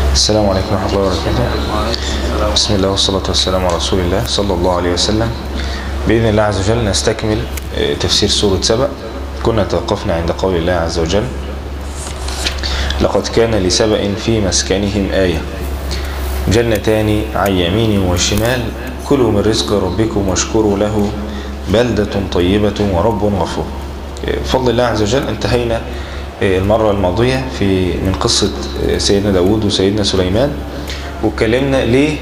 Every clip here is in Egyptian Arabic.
السلام عليكم ورحمة الله وبركاته بسم الله والصلاة والسلام على رسول الله صلى الله عليه وسلم بإذن الله عز وجل نستكمل تفسير سورة سبأ كنا توقفنا عند قول الله عز وجل لقد كان لسبأ في مسكنهم آية جنتان عن يمين وشمال كلوا من رزق ربكم واشكروا له بلدة طيبة ورب غفور بفضل الله عز وجل انتهينا المرة الماضية في من قصة سيدنا داود وسيدنا سليمان واتكلمنا ليه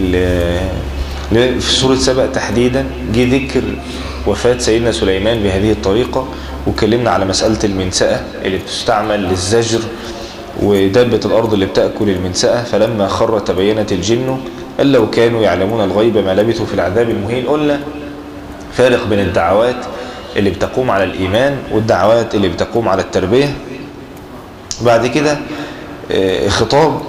في سورة سبأ تحديدا جه ذكر وفاة سيدنا سليمان بهذه الطريقة واتكلمنا على مسألة المنسأة اللي بتستعمل للزجر ودابة الأرض اللي بتأكل المنسأة فلما خر تبينت الجن أن لو كانوا يعلمون الغيب ما لبثوا في العذاب المهين قلنا فارق بين الدعوات اللي بتقوم على الإيمان والدعوات اللي بتقوم على التربية بعد كده خطاب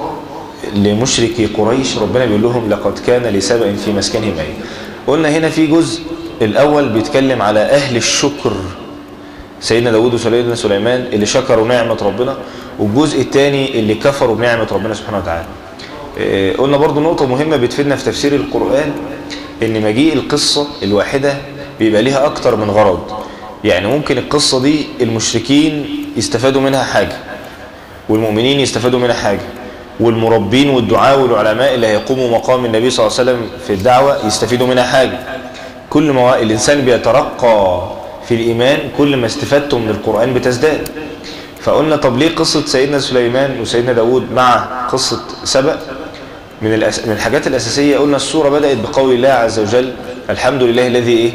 لمشركي قريش ربنا بيقول لهم لقد كان لسبأ في مسكنهم آية قلنا هنا في جزء الأول بيتكلم على أهل الشكر سيدنا داود وسيدنا سليمان اللي شكروا نعمة ربنا والجزء الثاني اللي كفروا بنعمة ربنا سبحانه وتعالى قلنا برضو نقطة مهمة بتفيدنا في تفسير القرآن ان مجيء القصة الواحدة بيبقى ليها أكتر من غرض يعني ممكن القصة دي المشركين يستفادوا منها حاجة والمؤمنين يستفادوا منها حاجة والمربين والدعاء والعلماء اللي هيقوموا مقام النبي صلى الله عليه وسلم في الدعوة يستفيدوا منها حاجة كل ما الإنسان بيترقى في الإيمان كل ما استفادته من القرآن بتزداد فقلنا طب ليه قصة سيدنا سليمان وسيدنا داود مع قصة سبأ من, الأس... من الحاجات الأساسية قلنا السورة بدأت بقول الله عز وجل الحمد لله الذي إيه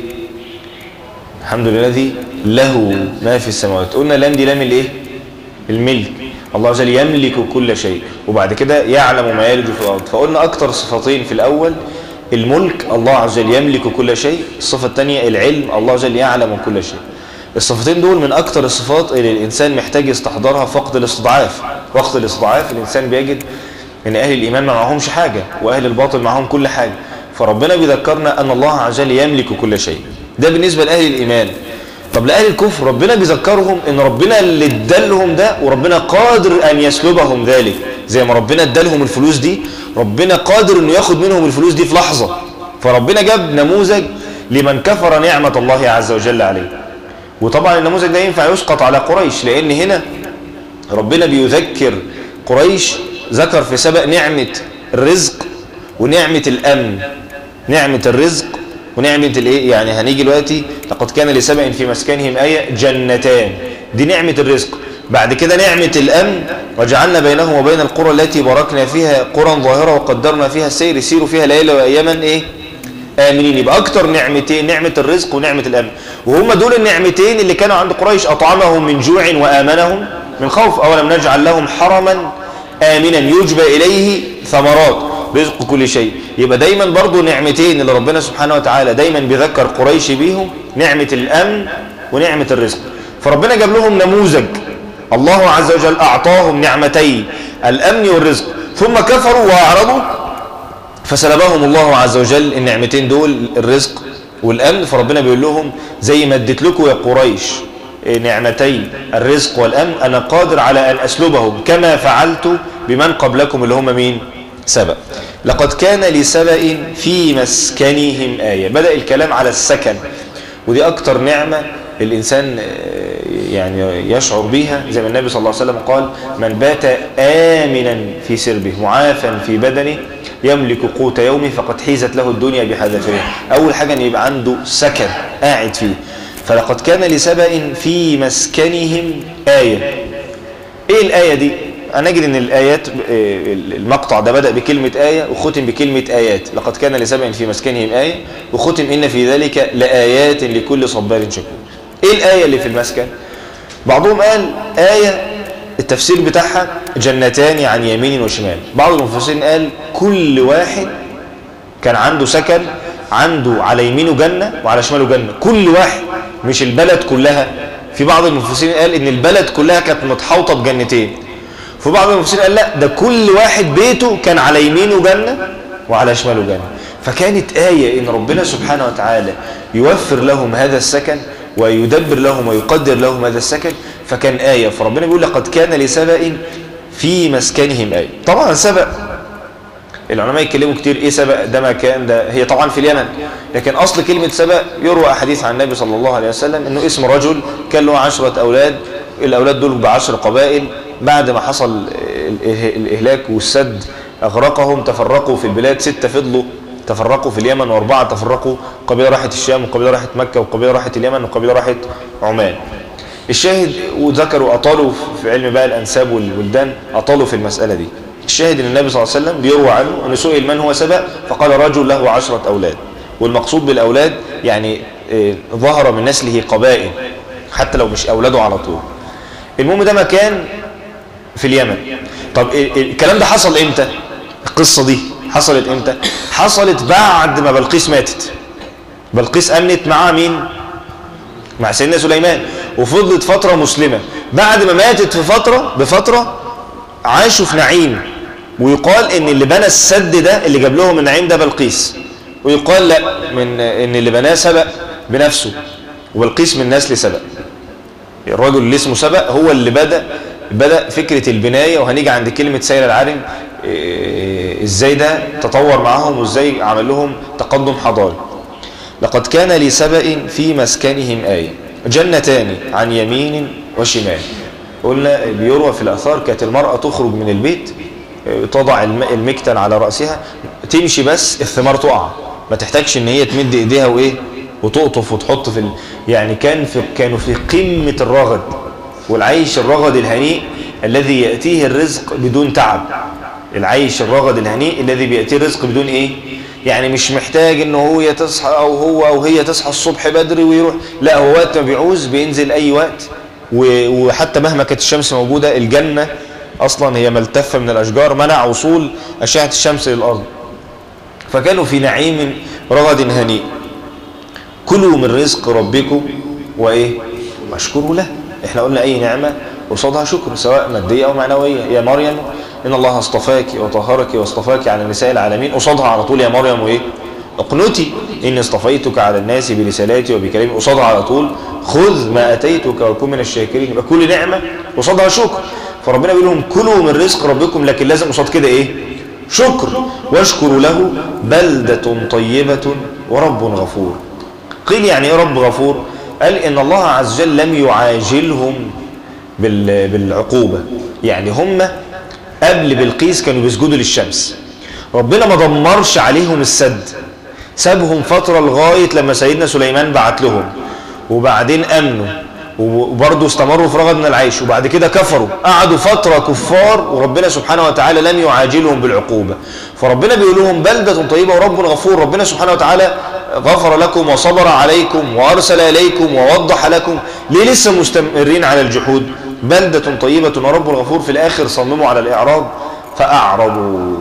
الحمد لله الذي له ما في السماوات قلنا لام دي لام الإيه الملك الله عز وجل يملك كل شيء وبعد كده يعلم ما يلج في الأرض فقلنا أكتر صفتين في الأول الملك الله عز وجل يملك كل شيء الصفة الثانية العلم الله عز وجل يعلم كل شيء الصفتين دول من أكتر الصفات اللي الإنسان محتاج يستحضرها في وقت الاستضعاف وقت الاستضعاف الإنسان بيجد ان اهل الايمان ما معهمش حاجة واهل الباطل معهم كل حاجة فربنا بيذكرنا ان الله عز وجل يملك كل شيء ده بالنسبة لاهل الايمان طب لاهل الكفر ربنا بيذكرهم ان ربنا اللي ادالهم ده وربنا قادر ان يسلبهم ذلك زي ما ربنا ادالهم الفلوس دي ربنا قادر انه ياخد منهم الفلوس دي في لحظة فربنا جاب نموذج لمن كفر نعمة الله عز وجل عليه وطبعا النموذج ده ينفع يسقط على قريش لان هنا ربنا بيذكر قريش ذكر في سبق نعمة الرزق ونعمة الأمن نعمة الرزق ونعمة الايه يعني هنيجي دلوقتي لقد كان لسبق في مسكنهم آية جنتان دي نعمة الرزق بعد كده نعمة الأمن وجعلنا بينهم وبين القرى التي باركنا فيها قرى ظاهرة وقدرنا فيها السير يسيروا فيها ليلة وأياما إيه آمنين يبقى أكتر نعمتين نعمة الرزق ونعمة الأمن وهم دول النعمتين اللي كانوا عند قريش أطعمهم من جوع وآمنهم من خوف أولم نجعل لهم حرما آمنا يجبى إليه ثمرات رزق كل شيء يبقى دايما برضو نعمتين اللي ربنا سبحانه وتعالى دايما بيذكر قريش بيهم نعمة الأمن ونعمة الرزق فربنا جاب لهم نموذج الله عز وجل أعطاهم نعمتين الأمن والرزق ثم كفروا وأعرضوا فسلبهم الله عز وجل النعمتين دول الرزق والأمن فربنا بيقول لهم زي ما اديت لكم يا قريش نعمتي الرزق والأمن أنا قادر على أن أسلبهم كما فعلت بمن قبلكم اللي هم مين سبأ لقد كان لسبأ في مسكنهم آية بدأ الكلام على السكن ودي أكتر نعمة الإنسان يعني يشعر بيها زي ما النبي صلى الله عليه وسلم قال من بات آمنا في سربه معافا في بدنه يملك قوت يومه فقد حيزت له الدنيا بحذافيرها أول حاجة أن يبقى عنده سكن قاعد فيه فلقد كان لسبأ في مسكنهم آية ايه الآية دي هنجد ان الآيات المقطع ده بدأ بكلمة آية وختم بكلمة آيات لقد كان لسبأ في مسكنهم آية وختم إن في ذلك لآيات لكل صبار شكور ايه الآية اللي في المسكن بعضهم قال آية التفسير بتاعها جنتان عن يمين وشمال بعض المفسرين قال كل واحد كان عنده سكن عنده على يمينه جنة وعلى شماله جنة كل واحد مش البلد كلها في بعض المفسرين قال ان البلد كلها كانت متحوطة بجنتين في بعض المفسرين قال لا ده كل واحد بيته كان على يمينه جنة وعلى شماله جنة فكانت آية ان ربنا سبحانه وتعالى يوفر لهم هذا السكن ويدبر لهم ويقدر لهم هذا السكن فكان آية فربنا بيقول لقد كان لسبأ في مسكنهم آية طبعا سبق العلماء يتكلموا كتير ايه سبق ده مكان ده هي طبعا في اليمن لكن اصل كلمة سبق يروى حديث عن النبي صلى الله عليه وسلم انه اسم رجل كان له عشرة اولاد الاولاد دول بعشر قبائل بعد ما حصل الاهلاك والسد اغرقهم تفرقوا في البلاد ستة فضلوا تفرقوا في اليمن واربعة تفرقوا قبيلة راحت الشام وقبيلة راحت مكة وقبيلة راحت اليمن وقبيلة راحت عمان الشاهد وذكروا أطالوا في علم بقى الأنساب والبلدان أطالوا في المسألة دي الشاهد ان النبي صلى الله عليه وسلم بيروى عنه أنه سئل من هو سبأ فقال رجل له عشرة أولاد والمقصود بالأولاد يعني اه ظهر من نسله قبائل حتى لو مش أولاده على طول المهم ده مكان في اليمن طب الكلام ده حصل امتى القصة دي حصلت امتى حصلت بعد ما بلقيس ماتت بلقيس أمنت مع مين مع سيدنا سليمان وفضلت فترة مسلمة بعد ما ماتت في فترة بفترة عاشوا في نعيم ويقال ان اللي بنى السد ده اللي جاب لهم النعيم ده بلقيس ويقال لا من ان اللي بناه سبق بنفسه وبلقيس من نسل سبق الراجل اللي اسمه سبق هو اللي بدأ بدأ فكرة البناية وهنيجي عند كلمة سير العالم ازاي ده تطور معاهم وازاي عمل لهم تقدم حضاري لقد كان لسبأ في مسكنهم آية جنتان عن يمين وشمال قلنا بيروى في الأثار كانت المرأة تخرج من البيت تضع المكتن على رأسها تمشي بس الثمار تقع ما تحتاجش ان هي تمد ايديها وايه وتقطف وتحط في ال... يعني كان في كانوا في قمة الرغد والعيش الرغد الهنيء الذي يأتيه الرزق بدون تعب العيش الرغد الهنيء الذي بيأتيه الرزق بدون ايه يعني مش محتاج ان هو تصحى او هو او هي تصحى الصبح بدري ويروح لا هو وقت ما بيعوز بينزل اي وقت وحتى مهما كانت الشمس موجودة الجنة اصلا هي ملتفة من الاشجار منع وصول اشعة الشمس للارض فكانوا في نعيم رغد هنيء كلوا من رزق ربكم وايه واشكروا له احنا قلنا اي نعمة قصادها شكر سواء مادية او معنوية يا مريم ان الله اصطفاك وطهرك واصطفاك على نساء العالمين قصادها على طول يا مريم وايه اقنتي اني اصطفيتك على الناس برسالاتي وبكلامي قصادها على طول خذ ما اتيتك وكن من الشاكرين يبقى كل نعمة قصادها شكر فربنا بيقول لهم كلوا من رزق ربكم لكن لازم قصاد كده ايه شكر واشكروا له بلدة طيبة ورب غفور قيل يعني ايه رب غفور قال ان الله عز وجل لم يعاجلهم بالعقوبة يعني هم قبل بلقيس كانوا بيسجدوا للشمس ربنا ما دمرش عليهم السد سابهم فترة لغاية لما سيدنا سليمان بعت لهم وبعدين أمنوا وبرضه استمروا في رغد من العيش وبعد كده كفروا قعدوا فترة كفار وربنا سبحانه وتعالى لم يعاجلهم بالعقوبة فربنا بيقول لهم بلدة طيبة ورب غفور ربنا سبحانه وتعالى غفر لكم وصبر عليكم وأرسل إليكم ووضح لكم ليه لسه مستمرين على الجحود بلدة طيبة ورب غفور في الآخر صمموا على الإعراض فأعرضوا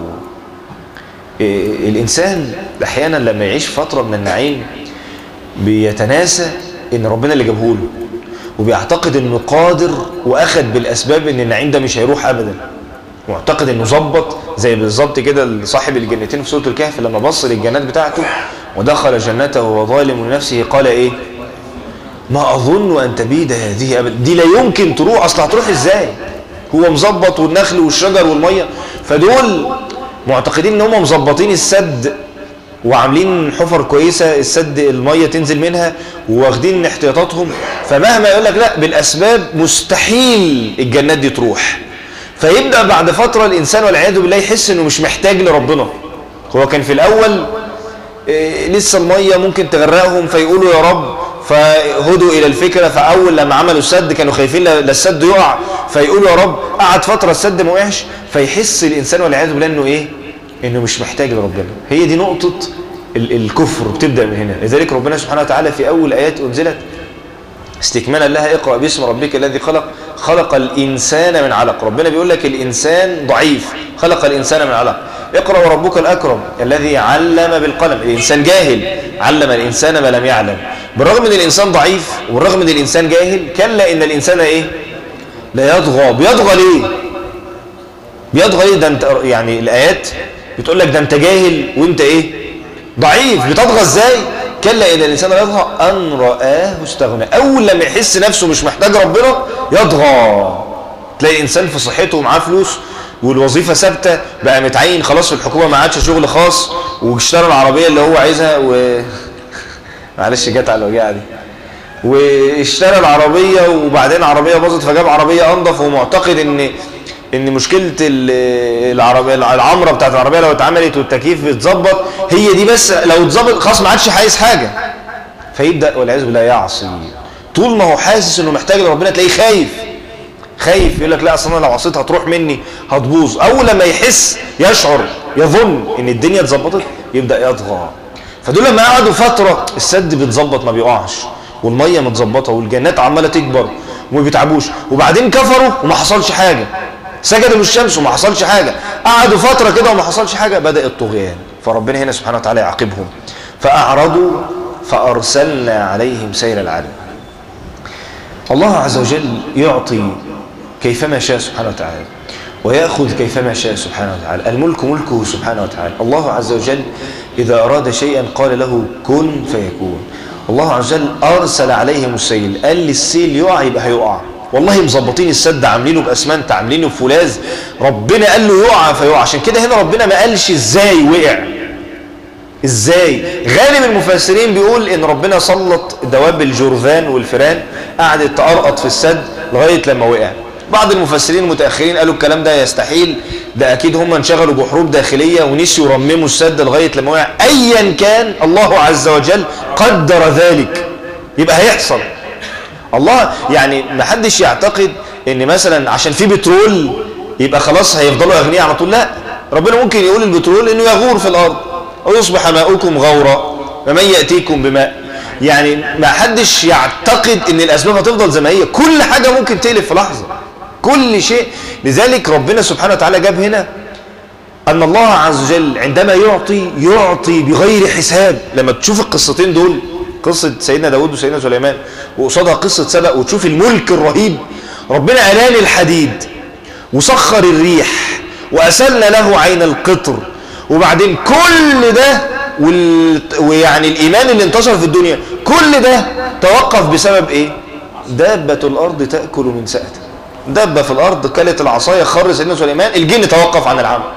إيه الإنسان أحيانا لما يعيش فترة من النعيم بيتناسى إن ربنا اللي جابه له وبيعتقد إنه قادر وأخذ بالأسباب إن النعيم ده مش هيروح أبدا معتقد إنه ظبط زي بالظبط كده صاحب الجنتين في سورة الكهف لما بص للجنات بتاعته ودخل جنته وهو ظالم لنفسه قال إيه ما أظن أن تبيد هذه أبدا دي لا يمكن تروح أصلا هتروح إزاي هو مظبط والنخل والشجر والمية فدول معتقدين ان هم مظبطين السد وعاملين حفر كويسة السد المية تنزل منها واخدين احتياطاتهم فمهما يقول لك لا بالأسباب مستحيل الجنات دي تروح فيبدأ بعد فترة الإنسان والعياذ بالله يحس انه مش محتاج لربنا هو كان في الأول إيه لسه المية ممكن تغرقهم فيقولوا يا رب فهدوا إلى الفكرة فأول لما عملوا السد كانوا خايفين للسد يقع فيقولوا يا رب قعد فترة السد ما وقعش فيحس الإنسان والعياذ بالله إنه إيه إنه مش محتاج لربنا هي دي نقطة الكفر بتبدأ من هنا لذلك ربنا سبحانه وتعالى في أول آيات أنزلت استكمالا لها اقرأ باسم ربك الذي خلق خلق الإنسان من علق ربنا بيقول لك الإنسان ضعيف خلق الإنسان من علق اقرأ وربك الأكرم الذي علم بالقلم الإنسان جاهل علم الإنسان ما لم يعلم بالرغم ان الإنسان ضعيف والرغم ان الإنسان جاهل كلا إن الإنسان إيه لا يطغى بيطغى ليه بيطغى ليه ده انت يعني الآيات بتقول لك ده انت جاهل وانت ايه ضعيف بتطغى ازاي كلا إن الإنسان لا يطغى أن رآه استغنى أول لما يحس نفسه مش محتاج ربنا يطغى تلاقي انسان في صحته ومعاه فلوس والوظيفه ثابته بقى متعين خلاص في الحكومه ما عادش شغل خاص واشترى العربيه اللي هو عايزها و معلش جت على الوجعه دي واشترى العربيه وبعدين عربيه باظت فجاب عربيه انضف ومعتقد ان ان مشكله العربيه العمره بتاعت العربيه لو اتعملت والتكييف بيتظبط هي دي بس لو اتظبط خلاص ما عادش عايز حاجه فيبدا والعياذ بالله يعصي طول ما هو حاسس انه محتاج لربنا تلاقيه خايف خايف يقول لك لا اصل انا لو عصيت هتروح مني هتبوظ اول لما يحس يشعر يظن ان الدنيا اتظبطت يبدا يطغى فدول لما قعدوا فتره السد بيتظبط ما بيقعش والميه متظبطه والجنات عماله تكبر وما بيتعبوش وبعدين كفروا وما حصلش حاجه سجدوا للشمس وما حصلش حاجه قعدوا فتره كده وما حصلش حاجه بدا الطغيان فربنا هنا سبحانه وتعالى يعاقبهم فاعرضوا فارسلنا عليهم سيل العلم الله عز وجل يعطي كيفما شاء سبحانه وتعالى ويأخذ كيفما شاء سبحانه وتعالى الملك ملكه سبحانه وتعالى الله عز وجل إذا أراد شيئا قال له كن فيكون الله عز وجل أرسل عليهم السيل قال للسيل يقع يبقى هيقع والله مظبطين السد عاملينه بأسمنت عاملينه بفولاذ ربنا قال له يقع فيقع عشان كده هنا ربنا ما قالش ازاي وقع ازاي غالب المفسرين بيقول ان ربنا سلط دواب الجرذان والفيران قعدت تقرقط في السد لغايه لما وقع بعض المفسرين المتاخرين قالوا الكلام ده يستحيل ده اكيد هم انشغلوا بحروب داخليه ونسيوا يرمموا السد لغايه لما وقع ايا كان الله عز وجل قدر ذلك يبقى هيحصل الله يعني ما حدش يعتقد ان مثلا عشان في بترول يبقى خلاص هيفضلوا اغنياء على طول لا ربنا ممكن يقول البترول انه يغور في الارض ويصبح ماؤكم غورا ومن ياتيكم بماء يعني ما حدش يعتقد ان الاسباب هتفضل زي ما هي كل حاجه ممكن تقلب في لحظه كل شيء لذلك ربنا سبحانه وتعالى جاب هنا أن الله عز وجل عندما يعطي يعطي بغير حساب لما تشوف القصتين دول قصة سيدنا داود وسيدنا سليمان وقصادها قصة سبأ وتشوف الملك الرهيب ربنا ألان الحديد وسخر الريح وأسلنا له عين القطر وبعدين كل ده وال... ويعني الإيمان اللي انتشر في الدنيا كل ده توقف بسبب إيه دابة الأرض تأكل من سأته دابة في الأرض كلت العصاية خر سيدنا سليمان الجن توقف عن العمل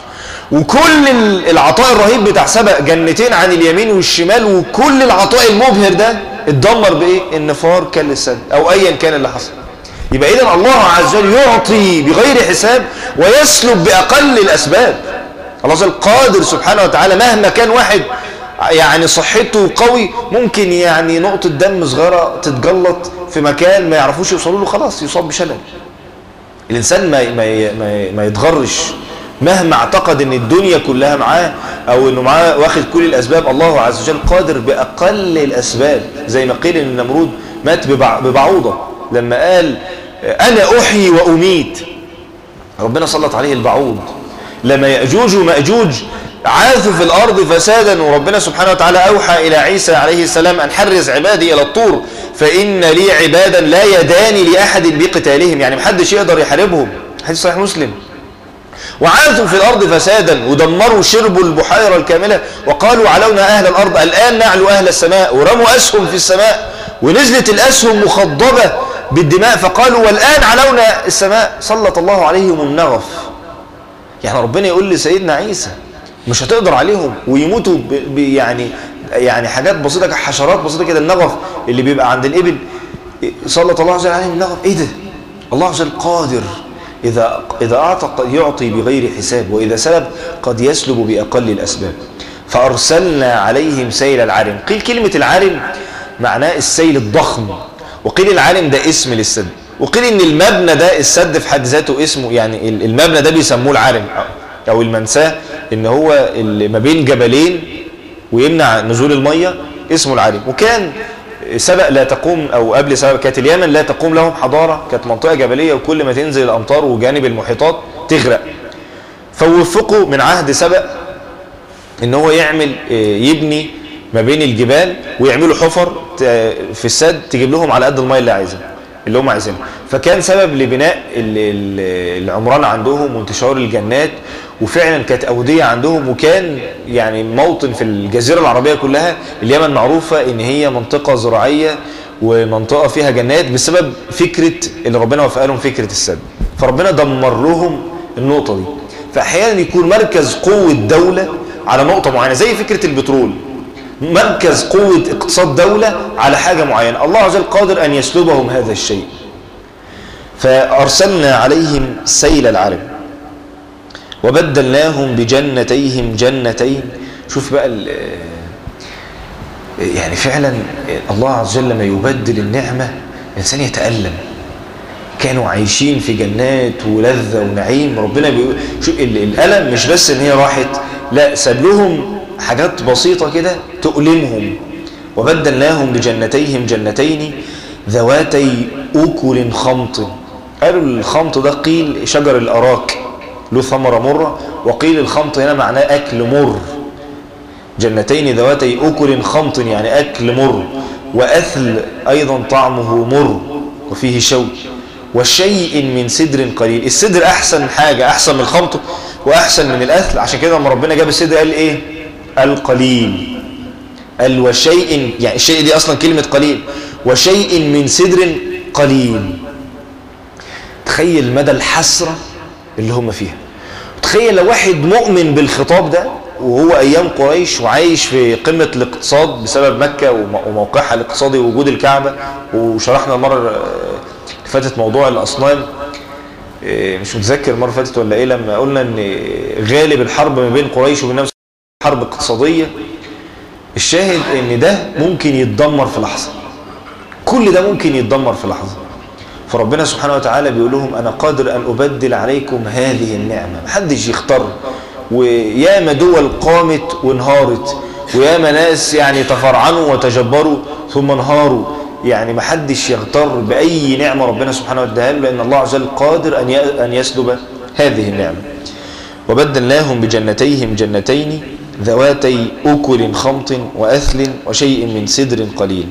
وكل العطاء الرهيب بتاع سبق جنتين عن اليمين والشمال وكل العطاء المبهر ده اتدمر بايه النفار كل السد او ايا كان اللي حصل يبقى اذا الله عز وجل يعطي بغير حساب ويسلب باقل الاسباب الله عز وجل قادر سبحانه وتعالى مهما كان واحد يعني صحته قوي ممكن يعني نقطة دم صغيرة تتجلط في مكان ما يعرفوش يوصلوا له خلاص يصاب بشلل الإنسان ما, ما, ما, ما يتغرش مهما اعتقد ان الدنيا كلها معاه او انه معاه واخد كل الاسباب الله عز وجل قادر باقل الاسباب زي ما قيل ان النمرود مات ببعوضة لما قال انا احيي واميت ربنا سلط عليه البعوض لما يأجوج ومأجوج عاثوا في الأرض فسادا وربنا سبحانه وتعالى أوحى إلى عيسى عليه السلام أن حرز عبادي إلى الطور فإن لي عبادا لا يداني لأحد بقتالهم يعني محدش يقدر يحاربهم حديث صحيح مسلم وعاثوا في الأرض فسادا ودمروا شربوا البحيرة الكاملة وقالوا علونا أهل الأرض الآن نعلو أهل السماء ورموا أسهم في السماء ونزلت الأسهم مخضبة بالدماء فقالوا والآن علونا السماء سلط الله عليهم النغف يعني ربنا يقول لسيدنا عيسى مش هتقدر عليهم ويموتوا ب ب يعني يعني حاجات بسيطه حشرات بسيطه كده النغف اللي بيبقى عند الابل سلط الله عز وجل عليهم النغف ايه ده الله عز وجل قادر اذا اذا اعطى قد يعطي بغير حساب واذا سلب قد يسلب باقل الاسباب فارسلنا عليهم سيل العرم قيل كلمه العرم معناه السيل الضخم وقيل العرم ده اسم للسد وقيل ان المبنى ده السد في حد ذاته اسمه يعني المبنى ده بيسموه العرم او المنساه ان هو اللي ما بين جبلين ويمنع نزول الميه اسمه العرم وكان سبق لا تقوم او قبل سبق كانت اليمن لا تقوم لهم حضاره كانت منطقه جبليه وكل ما تنزل الامطار وجانب المحيطات تغرق فوفقوا من عهد سبق ان هو يعمل يبني ما بين الجبال ويعملوا حفر في السد تجيب لهم على قد الميه اللي عايزها اللي هم عايزينها فكان سبب لبناء العمران عندهم وانتشار الجنات وفعلا كانت أودية عندهم وكان يعني موطن في الجزيرة العربية كلها اليمن معروفة ان هي منطقة زراعية ومنطقة فيها جنات بسبب فكرة اللي ربنا وفق لهم فكرة السد فربنا دمر لهم النقطة دي فأحيانا يكون مركز قوة دولة على نقطة معينة زي فكرة البترول مركز قوة اقتصاد دولة على حاجة معينة الله عز وجل قادر أن يسلبهم هذا الشيء فأرسلنا عليهم سيل العرب وبدلناهم بجنتيهم جنتين شوف بقى يعني فعلا الله عز وجل لما يبدل النعمة الإنسان يتألم كانوا عايشين في جنات ولذة ونعيم ربنا بيقول شوف الألم مش بس ان هي راحت لا ساب لهم حاجات بسيطة كده تؤلمهم وبدلناهم بجنتيهم جنتين ذواتي أكل خمط قالوا الخمط ده قيل شجر الأراك له ثمرة مرة وقيل الخمط هنا معناه أكل مر جنتين ذواتي أكل خمط يعني أكل مر وأثل أيضا طعمه مر وفيه شوك وشيء من سدر قليل السدر أحسن حاجة أحسن من الخمط وأحسن من الأثل عشان كده لما ربنا جاب السدر قال إيه القليل قال وشيء يعني الشيء دي أصلا كلمة قليل وشيء من سدر قليل تخيل مدى الحسرة اللي هم فيها تخيل لو واحد مؤمن بالخطاب ده وهو أيام قريش وعايش في قمة الاقتصاد بسبب مكة وموقعها الاقتصادي ووجود الكعبة وشرحنا المرة اللي فاتت موضوع الأصنام مش متذكر مرة فاتت ولا إيه لما قلنا أن غالب الحرب ما بين قريش وبين نفس حرب اقتصادية الشاهد أن ده ممكن يتدمر في لحظة كل ده ممكن يتدمر في لحظة فربنا سبحانه وتعالى بيقول لهم أنا قادر أن أبدل عليكم هذه النعمة محدش يختار وياما دول قامت وانهارت وياما ناس يعني تفرعنوا وتجبروا ثم انهاروا يعني محدش يغتر بأي نعمة ربنا سبحانه وتعالى لأن الله عز وجل قادر أن أن يسلب هذه النعمة وبدلناهم بجنتيهم جنتين ذواتي أكل خمط وأثل وشيء من سدر قليل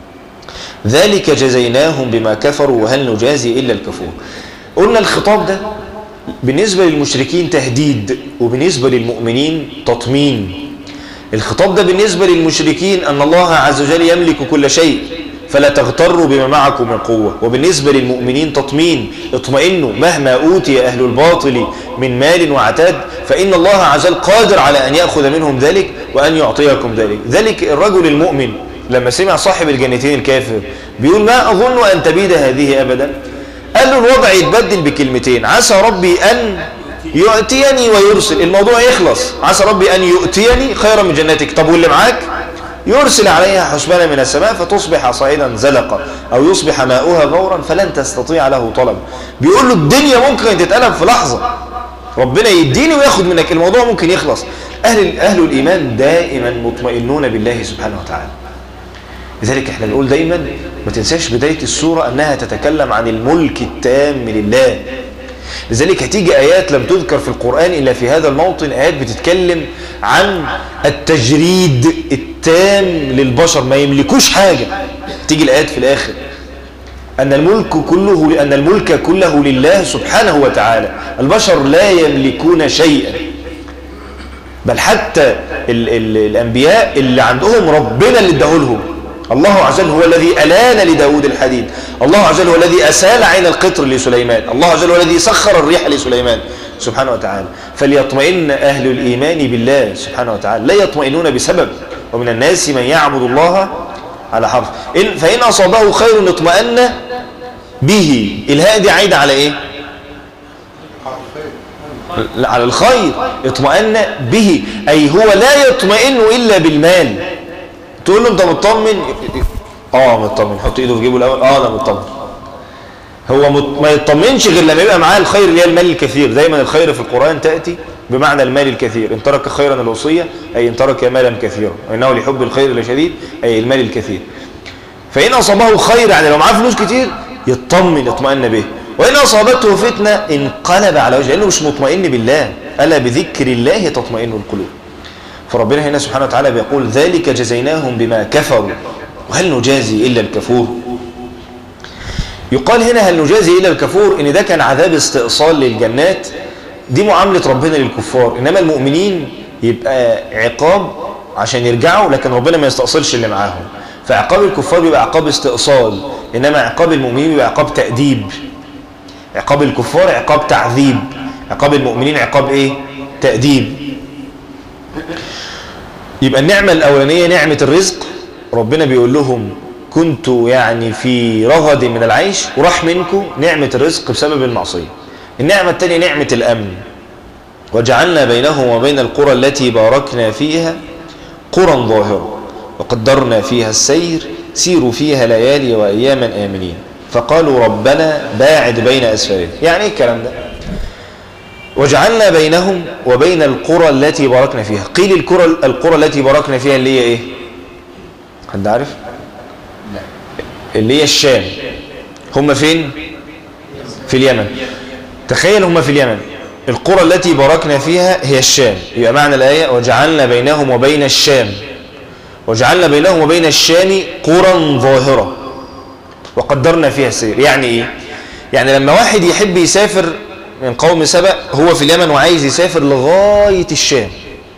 ذلك جزيناهم بما كفروا وهل نجازي إلا الكفور قلنا الخطاب ده بالنسبة للمشركين تهديد وبالنسبة للمؤمنين تطمين الخطاب ده بالنسبة للمشركين أن الله عز وجل يملك كل شيء فلا تغتروا بما معكم من قوة وبالنسبة للمؤمنين تطمين اطمئنوا مهما أوتي أهل الباطل من مال وعتاد فإن الله عز وجل قادر على أن يأخذ منهم ذلك وأن يعطيكم ذلك ذلك الرجل المؤمن لما سمع صاحب الجنتين الكافر بيقول ما أظن أن تبيد هذه أبدا قال له الوضع يتبدل بكلمتين عسى ربي أن يؤتيني ويرسل الموضوع يخلص عسى ربي أن يؤتيني خيرا من جنتك طب واللي معاك يرسل عليها حسبانا من السماء فتصبح صعيدا زلقا أو يصبح ماؤها غورا فلن تستطيع له طلب بيقول له الدنيا ممكن تتقلب في لحظة ربنا يديني وياخد منك الموضوع ممكن يخلص أهل, أهل الإيمان دائما مطمئنون بالله سبحانه وتعالى لذلك احنا نقول دايما ما تنساش بداية السورة أنها تتكلم عن الملك التام لله لذلك هتيجي آيات لم تذكر في القرآن إلا في هذا الموطن آيات بتتكلم عن التجريد التام للبشر ما يملكوش حاجة تيجي الآيات في الآخر أن الملك كله أن الملك كله لله سبحانه وتعالى البشر لا يملكون شيئا بل حتى ال ال الأنبياء اللي عندهم ربنا اللي اداهولهم الله عز وجل هو الذي ألان لداود الحديد الله عز وجل هو الذي أسال عين القطر لسليمان الله عز وجل هو الذي سخر الريح لسليمان سبحانه وتعالى فليطمئن أهل الإيمان بالله سبحانه وتعالى لا يطمئنون بسبب ومن الناس من يعبد الله على حرف إن فإن أصابه خير اطمأن به الهاء دي عايدة على إيه على الخير اطمأن به أي هو لا يطمئن إلا بالمال تقول له انت مطمن اه مطمن حط ايده في جيبه الاول اه انا مطمن هو مت... ما يطمنش غير لما يبقى معاه الخير اللي هي المال الكثير دايما الخير في القرآن تأتي بمعنى المال الكثير ان ترك خيرا الوصية أي ان ترك مالا كثيرا وإنه لحب الخير لشديد أي المال الكثير فإن أصابه خير يعني لو معاه فلوس كتير يطمن يطمئن به وإن أصابته فتنة انقلب على وجهه لأنه مش مطمئن بالله ألا بذكر الله تطمئن القلوب فربنا هنا سبحانه وتعالى بيقول ذلك جزيناهم بما كفروا وهل نجازي إلا الكفور يقال هنا هل نجازي إلا الكفور إن ده كان عذاب استئصال للجنات دي معاملة ربنا للكفار إنما المؤمنين يبقى عقاب عشان يرجعوا لكن ربنا ما يستأصلش اللي معاهم فعقاب الكفار بيبقى عقاب استئصال إنما عقاب المؤمنين بيبقى عقاب تأديب عقاب الكفار عقاب تعذيب عقاب المؤمنين عقاب ايه تأديب يبقى النعمة الأولانية نعمة الرزق ربنا بيقول لهم كنت يعني في رغد من العيش وراح منكم نعمة الرزق بسبب المعصية النعمة الثانية نعمة الأمن وجعلنا بينهم وبين القرى التي باركنا فيها قرى ظاهرة وقدرنا فيها السير سيروا فيها ليالي وأياما آمنين فقالوا ربنا باعد بين أسفارهم يعني ايه الكلام ده وجعلنا بينهم وبين القرى التي باركنا فيها قيل القرى القرى التي باركنا فيها اللي هي ايه حد عارف اللي هي الشام هم فين في اليمن تخيل هم في اليمن القرى التي باركنا فيها هي الشام يبقى معنى الآية وجعلنا بينهم وبين الشام وجعلنا بينهم وبين الشام قرى ظاهرة وقدرنا فيها السير يعني ايه يعني لما واحد يحب يسافر من قوم سبأ هو في اليمن وعايز يسافر لغاية الشام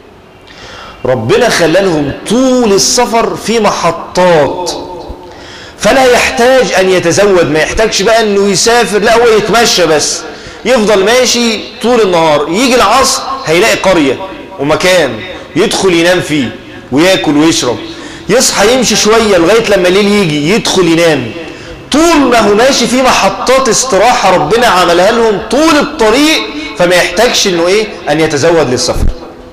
ربنا خلى لهم طول السفر في محطات فلا يحتاج أن يتزود ما يحتاجش بقى أنه يسافر لا هو يتمشى بس يفضل ماشي طول النهار يجي العصر هيلاقي قرية ومكان يدخل ينام فيه وياكل ويشرب يصحى يمشي شوية لغاية لما الليل يجي يدخل ينام طول ما هو ماشي في محطات استراحة ربنا عملها لهم طول الطريق فما يحتاجش انه ايه ان يتزود للسفر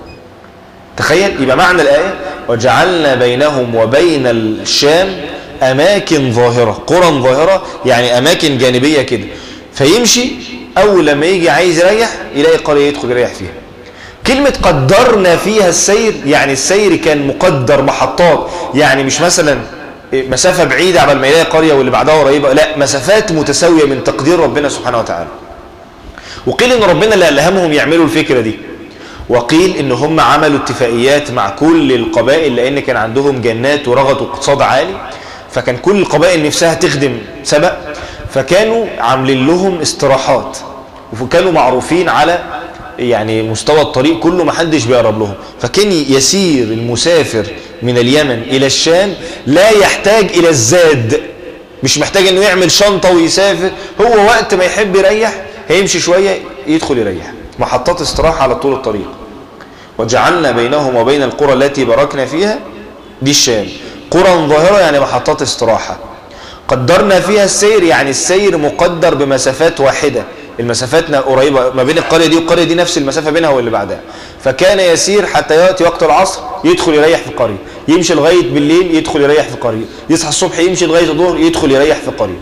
تخيل يبقى معنى الآية وجعلنا بينهم وبين الشام أماكن ظاهرة قرى ظاهرة يعني أماكن جانبية كده فيمشي أول لما يجي عايز يريح يلاقي قرية يدخل يريح فيها كلمة قدرنا فيها السير يعني السير كان مقدر محطات يعني مش مثلا مسافة بعيدة عبال ما يلاقي قرية واللي بعدها قريبة لا مسافات متساوية من تقدير ربنا سبحانه وتعالى وقيل ان ربنا اللي ألهمهم يعملوا الفكرة دي وقيل ان هم عملوا اتفاقيات مع كل القبائل لان كان عندهم جنات ورغد واقتصاد عالي فكان كل القبائل نفسها تخدم سبق فكانوا عاملين لهم استراحات وكانوا معروفين على يعني مستوى الطريق كله ما حدش بيقرب لهم فكان يسير المسافر من اليمن إلى الشام لا يحتاج إلى الزاد مش محتاج انه يعمل شنطة ويسافر هو وقت ما يحب يريح هيمشي شوية يدخل يريح محطات استراحة على طول الطريق وجعلنا بينهم وبين القرى التي باركنا فيها دي الشام قرى ظاهرة يعني محطات استراحة قدرنا فيها السير يعني السير مقدر بمسافات واحدة المسافات قريبة ما بين القرية دي والقرية دي نفس المسافة بينها واللي بعدها فكان يسير حتى يأتي وقت العصر يدخل يريح في قرية يمشي لغاية بالليل يدخل يريح في قرية يصحى الصبح يمشي لغاية الظهر يدخل يريح في قرية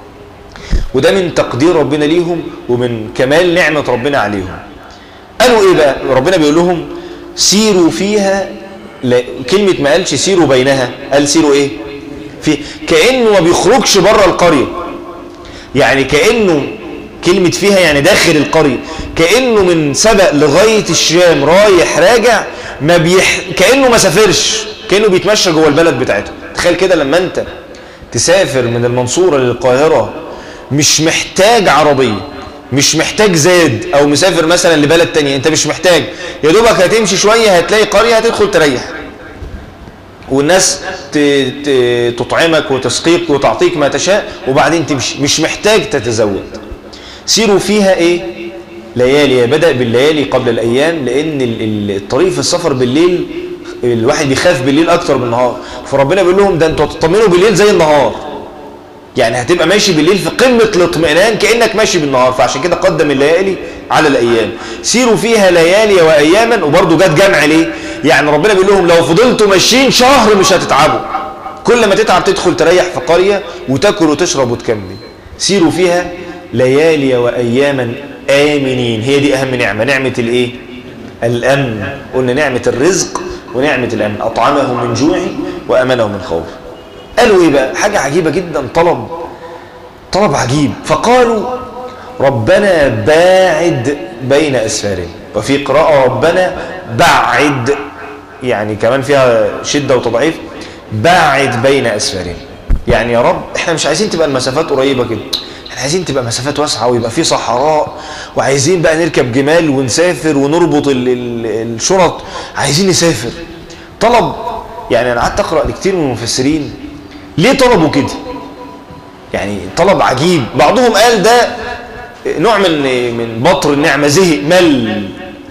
وده من تقدير ربنا ليهم ومن كمال نعمة ربنا عليهم قالوا ايه بقى ربنا بيقول لهم سيروا فيها لا كلمة ما قالش سيروا بينها قال سيروا ايه في كأنه ما بيخرجش بره القرية يعني كأنه كلمة فيها يعني داخل القرية كأنه من سبق لغاية الشام رايح راجع ما بيح... كأنه ما سافرش كأنه بيتمشى جوه البلد بتاعته تخيل كده لما انت تسافر من المنصورة للقاهرة مش محتاج عربية مش محتاج زاد او مسافر مثلا لبلد تانية انت مش محتاج يا دوبك هتمشي شوية هتلاقي قرية هتدخل تريح والناس تطعمك وتسقيك وتعطيك ما تشاء وبعدين تمشي مش محتاج تتزود سيروا فيها ايه ليالي بدأ بالليالي قبل الايام لان الطريق في السفر بالليل الواحد بيخاف بالليل اكتر من النهار فربنا بيقول لهم ده انتوا هتطمنوا بالليل زي النهار يعني هتبقى ماشي بالليل في قمة الاطمئنان كأنك ماشي بالنهار فعشان كده قدم الليالي على الأيام سيروا فيها ليالي وأياما وبرضه جت جمع ليه يعني ربنا بيقول لهم لو فضلتوا ماشيين شهر مش هتتعبوا كل ما تتعب تدخل تريح في قرية وتاكل وتشرب وتكمل سيروا فيها ليالي وأياما آمنين هي دي أهم نعمة نعمة الإيه الأمن قلنا نعمة الرزق ونعمة الأمن أطعمهم من جوع وأمنهم من خوف قالوا ايه بقى حاجة عجيبة جدا طلب طلب عجيب فقالوا ربنا باعد بين أسفارنا وفي قراءة ربنا بعد يعني كمان فيها شدة وتضعيف باعد بين أسفارنا يعني يا رب احنا مش عايزين تبقى المسافات قريبة كده احنا عايزين تبقى مسافات واسعة ويبقى في صحراء وعايزين بقى نركب جمال ونسافر ونربط ال ال الشرط عايزين نسافر طلب يعني انا قعدت اقرا لكتير من المفسرين ليه طلبوا كده يعني طلب عجيب بعضهم قال ده نوع من من بطر النعمة زهق مل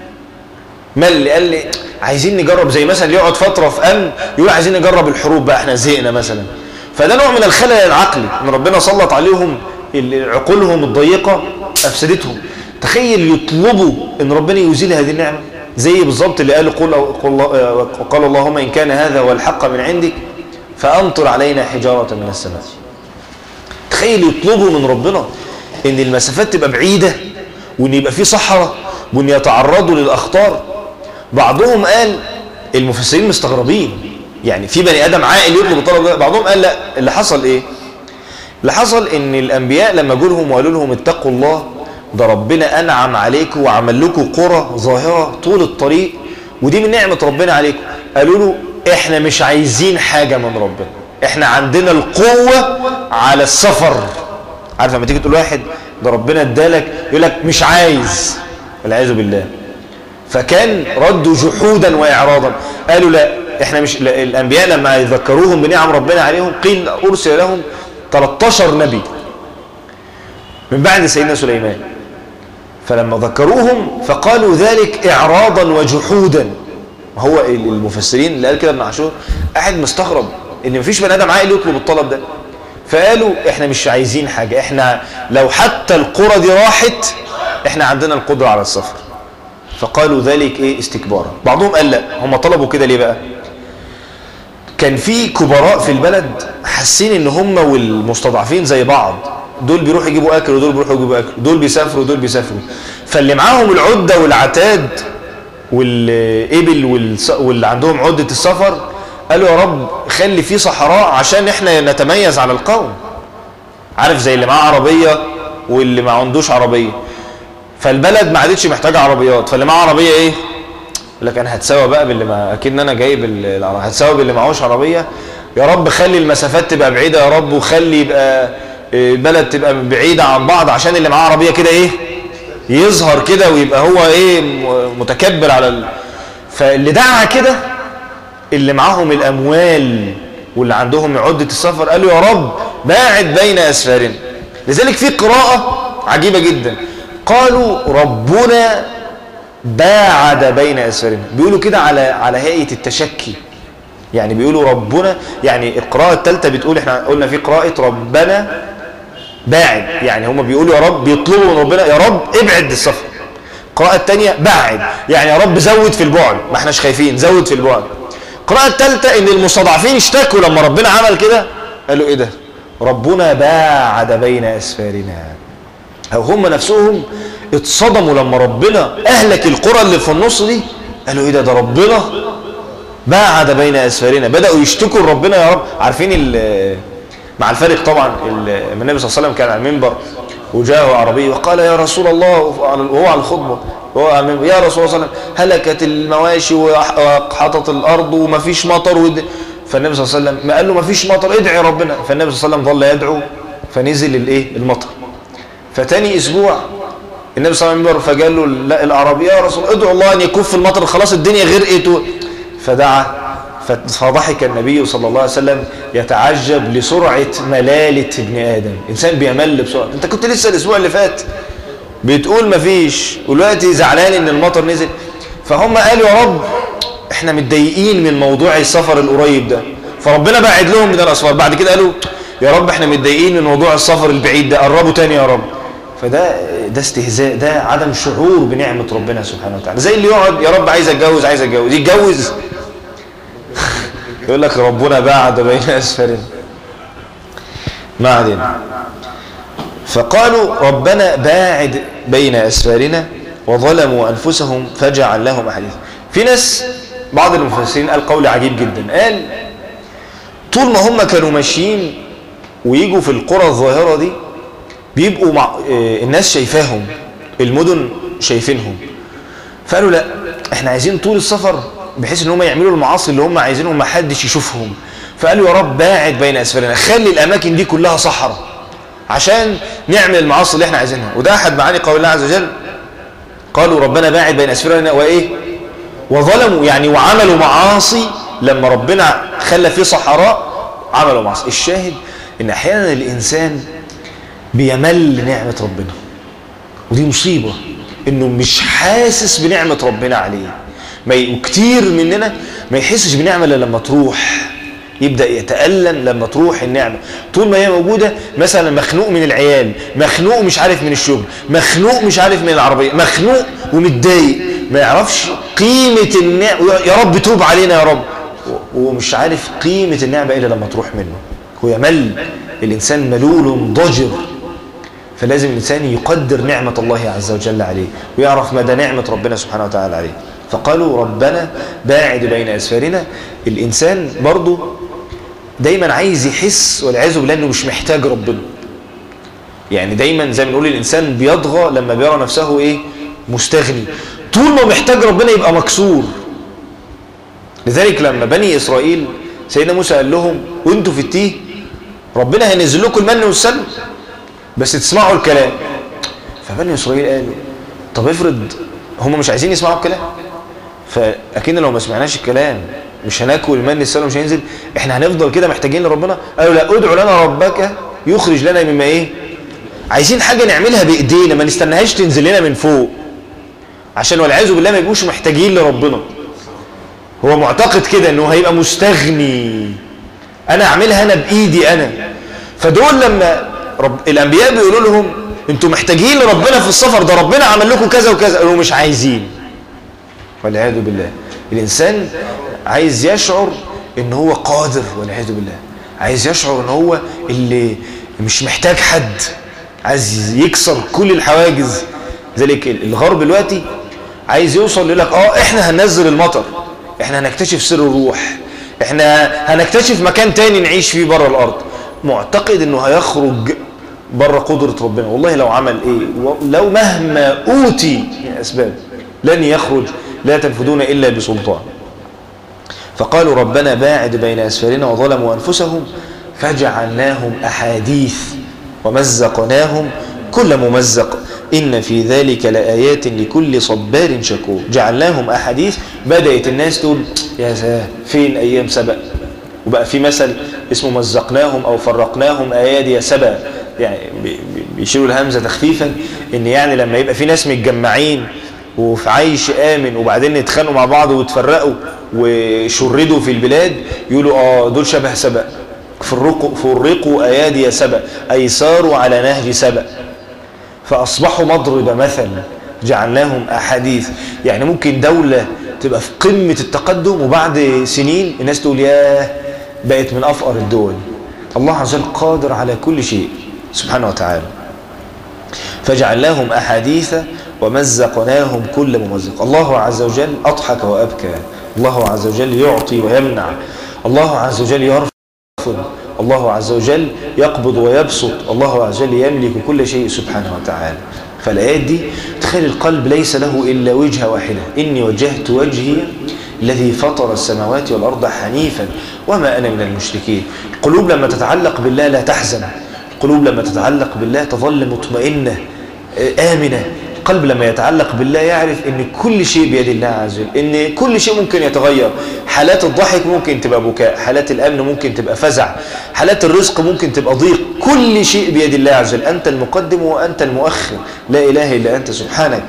مل قال لي عايزين نجرب زي مثلا اللي يقعد فترة في أمن يقول عايزين نجرب الحروب بقى احنا زهقنا مثلا فده نوع من الخلل العقلي ان ربنا سلط عليهم عقولهم الضيقة أفسدتهم تخيل يطلبوا ان ربنا يزيل هذه النعمة زي بالظبط اللي قال قل, قل, قال اللهم إن كان هذا هو الحق من عندك فأمطر علينا حجارة من السماء تخيل يطلبوا من ربنا ان المسافات تبقى بعيدة وان يبقى في صحراء وان يتعرضوا للأخطار بعضهم قال المفسرين مستغربين يعني في بني آدم عاقل يطلب الطلب ده بعضهم قال لا اللي حصل ايه اللي حصل ان الانبياء لما جولهم وقالوا لهم اتقوا الله ده ربنا انعم عليكم وعمل لكم قرى ظاهرة طول الطريق ودي من نعمة ربنا عليكم قالوا له احنا مش عايزين حاجة من ربنا احنا عندنا القوة على السفر عارف لما تيجي تقول واحد ده ربنا ادالك يقول لك مش عايز والعياذ بالله فكان ردوا جحودا واعراضا قالوا لا احنا مش لا الانبياء لما يذكروهم بنعم ربنا عليهم قيل ارسل لهم 13 نبي من بعد سيدنا سليمان فلما ذكروهم فقالوا ذلك اعراضا وجحودا هو المفسرين اللي قال كده ابن عاشور قاعد مستغرب ان مفيش بني ادم عاقل يطلب الطلب ده فقالوا احنا مش عايزين حاجة احنا لو حتى القرى دي راحت احنا عندنا القدرة على السفر فقالوا ذلك ايه استكبارا بعضهم قال لا هم طلبوا كده ليه بقى كان في كبراء في البلد حاسين ان هم والمستضعفين زي بعض دول بيروحوا يجيبوا اكل ودول بيروحوا يجيبوا اكل دول بيسافروا ودول بيسافروا فاللي معاهم العدة والعتاد والإبل والس... واللي عندهم عدة السفر قالوا يا رب خلي فيه صحراء عشان احنا نتميز على القوم عارف زي اللي معاه عربية واللي ما عندوش عربية فالبلد ما عادتش محتاجة عربيات فاللي معاه عربية ايه يقول لك انا هتساوى بقى باللي ما اكيد ان انا جايب العربية هتساوى باللي معهوش عربية يا رب خلي المسافات تبقى بعيدة يا رب وخلي يبقى البلد تبقى بعيدة عن بعض عشان اللي معاه عربية كده ايه يظهر كده ويبقى هو ايه متكبر على ال... فاللي دعا كده اللي معاهم الاموال واللي عندهم عدة السفر قالوا يا رب باعد بين اسفارنا لذلك في قراءة عجيبة جدا قالوا ربنا باعد بين اسفارنا بيقولوا كده على على هيئة التشكي يعني بيقولوا ربنا يعني القراءة الثالثة بتقول احنا قلنا في قراءة ربنا باعد يعني هم بيقولوا يا رب بيطلبوا من ربنا يا رب ابعد السفر القراءة الثانية باعد يعني يا رب زود في البعد ما احناش خايفين زود في البعد القراءة الثالثة ان المستضعفين اشتكوا لما ربنا عمل كده قالوا ايه ده ربنا باعد بين اسفارنا او هم نفسهم اتصدموا لما ربنا اهلك القرى اللي في النص دي قالوا ايه ده ده ربنا باعد بين اسفارنا بدأوا يشتكوا لربنا يا رب عارفين مع الفارق طبعا النبي صلى الله عليه وسلم كان على المنبر وجاءه عربي وقال يا رسول الله وهو على الخطبة وهو على المنبر يا رسول الله صلى الله عليه وسلم هلكت المواشي وحطت الأرض ومفيش مطر ود... فالنبي صلى الله عليه وسلم ما قال له مفيش مطر ادعي ربنا فالنبي صلى الله عليه وسلم ظل يدعو فنزل الايه المطر فتاني اسبوع النبي صلى الله عليه وسلم فقال له لا الاعرابي يا رسول ادعو الله ان يكف المطر خلاص الدنيا غرقت فدعا فضحك النبي صلى الله عليه وسلم يتعجب لسرعة ملالة ابن آدم إنسان بيمل بسرعة أنت كنت لسه الأسبوع اللي فات بتقول مفيش ودلوقتي زعلان إن المطر نزل فهم قالوا يا رب احنا متضايقين من موضوع السفر القريب ده فربنا بعد لهم من الأسفار بعد كده قالوا يا رب احنا متضايقين من موضوع السفر البعيد ده قربوا تاني يا رب فده ده استهزاء ده عدم شعور بنعمة ربنا سبحانه وتعالى زي اللي يقعد يا رب عايز اتجوز عايز اتجوز يتجوز يقول لك ربنا باعد بين أسفلنا ما علينا فقالوا ربنا باعد بين أسفارنا وظلموا أنفسهم فجعل لهم أحاديث في ناس بعض المفسرين قال قول عجيب جدا قال طول ما هم كانوا ماشيين ويجوا في القرى الظاهرة دي بيبقوا مع الناس شايفاهم المدن شايفينهم فقالوا لا احنا عايزين طول السفر بحيث ان هم يعملوا المعاصي اللي هم عايزينهم ما حدش يشوفهم فقالوا يا رب باعد بين اسفلنا خلي الاماكن دي كلها صحراء عشان نعمل المعاصي اللي احنا عايزينها وده احد معاني قول الله عز وجل قالوا ربنا باعد بين اسفلنا وايه وظلموا يعني وعملوا معاصي لما ربنا خلى فيه صحراء عملوا معصية الشاهد ان احيانا الانسان بيمل نعمة ربنا ودي مصيبة انه مش حاسس بنعمة ربنا عليه ما ي... وكتير مننا ما يحسش بنعمة الا لما تروح يبدأ يتألم لما تروح النعمة طول ما هي موجودة مثلا مخنوق من العيال مخنوق مش عارف من الشغل مخنوق مش عارف من العربية مخنوق ومتضايق ما يعرفش قيمة النعمة يا رب توب علينا يا رب ومش عارف قيمة النعمة إلا لما تروح منه هو يمل الإنسان ملول ضجر فلازم الإنسان يقدر نعمة الله عز وجل عليه ويعرف مدى نعمة ربنا سبحانه وتعالى عليه فقالوا ربنا باعد بين أسفارنا الإنسان برضو دايما عايز يحس والعياذ بالله انه مش محتاج ربنا يعني دايما زي ما بنقول الانسان بيضغى لما بيرى نفسه ايه مستغني طول ما محتاج ربنا يبقى مكسور لذلك لما بني اسرائيل سيدنا موسى قال لهم وانتوا في التيه ربنا هينزل لكم المن والسلم بس تسمعوا الكلام فبني اسرائيل قالوا طب افرض هم مش عايزين يسمعوا الكلام فاكيد لو ما سمعناش الكلام مش هناكل المن السلام مش هينزل احنا هنفضل كده محتاجين لربنا قالوا لا ادعوا لنا ربك يخرج لنا مما ايه عايزين حاجة نعملها بايدينا ما نستناهاش تنزل لنا من فوق عشان والعياذ بالله ما يبقوش محتاجين لربنا هو معتقد كده انه هيبقى مستغني انا اعملها انا بايدي انا فدول لما رب الانبياء بيقولوا لهم انتوا محتاجين لربنا في السفر ده ربنا عمل لكم كذا وكذا قالوا مش عايزين والعياذ بالله الانسان عايز يشعر ان هو قادر والعياذ بالله عايز يشعر ان هو اللي مش محتاج حد عايز يكسر كل الحواجز ذلك الغرب دلوقتي عايز يوصل يقول لك اه احنا هننزل المطر احنا هنكتشف سر الروح احنا هنكتشف مكان تاني نعيش فيه بره الارض معتقد انه هيخرج بره قدرة ربنا والله لو عمل ايه لو مهما اوتي من اسباب لن يخرج لا تنفذون الا بسلطان فقالوا ربنا باعد بين أسفارنا وظلموا أنفسهم فجعلناهم أحاديث ومزقناهم كل ممزق إن في ذلك لآيات لكل صبار شكور جعلناهم أحاديث بدأت الناس تقول يا ساه فين أيام سبق وبقى في مثل اسمه مزقناهم أو فرقناهم أيادي سبق يعني بيشيروا الهمزة تخفيفا إن يعني لما يبقى في ناس متجمعين وفي عيش آمن وبعدين يتخانقوا مع بعض ويتفرقوا وشردوا في البلاد يقولوا اه دول شبه سبأ فرقوا, فرقوا أيادي سبأ أي ساروا على نهج سبأ فأصبحوا مضرب مثل جعلناهم أحاديث يعني ممكن دولة تبقى في قمة التقدم وبعد سنين الناس تقول ياه بقت من أفقر الدول الله عز وجل قادر على كل شيء سبحانه وتعالى فجعلناهم أحاديث ومزقناهم كل ممزق الله عز وجل أضحك وأبكى الله عز وجل يعطي ويمنع الله عز وجل يرفض الله عز وجل يقبض ويبسط الله عز وجل يملك كل شيء سبحانه وتعالى فالآيات دي تخيل القلب ليس له إلا وجهة واحدة إني وجهت وجهي الذي فطر السماوات والأرض حنيفا وما أنا من المشركين القلوب لما تتعلق بالله لا تحزن القلوب لما تتعلق بالله تظل مطمئنة آمنة القلب لما يتعلق بالله يعرف ان كل شيء بيد الله عز وجل ان كل شيء ممكن يتغير حالات الضحك ممكن تبقى بكاء حالات الامن ممكن تبقى فزع حالات الرزق ممكن تبقى ضيق كل شيء بيد الله عز وجل انت المقدم وانت المؤخر لا اله الا انت سبحانك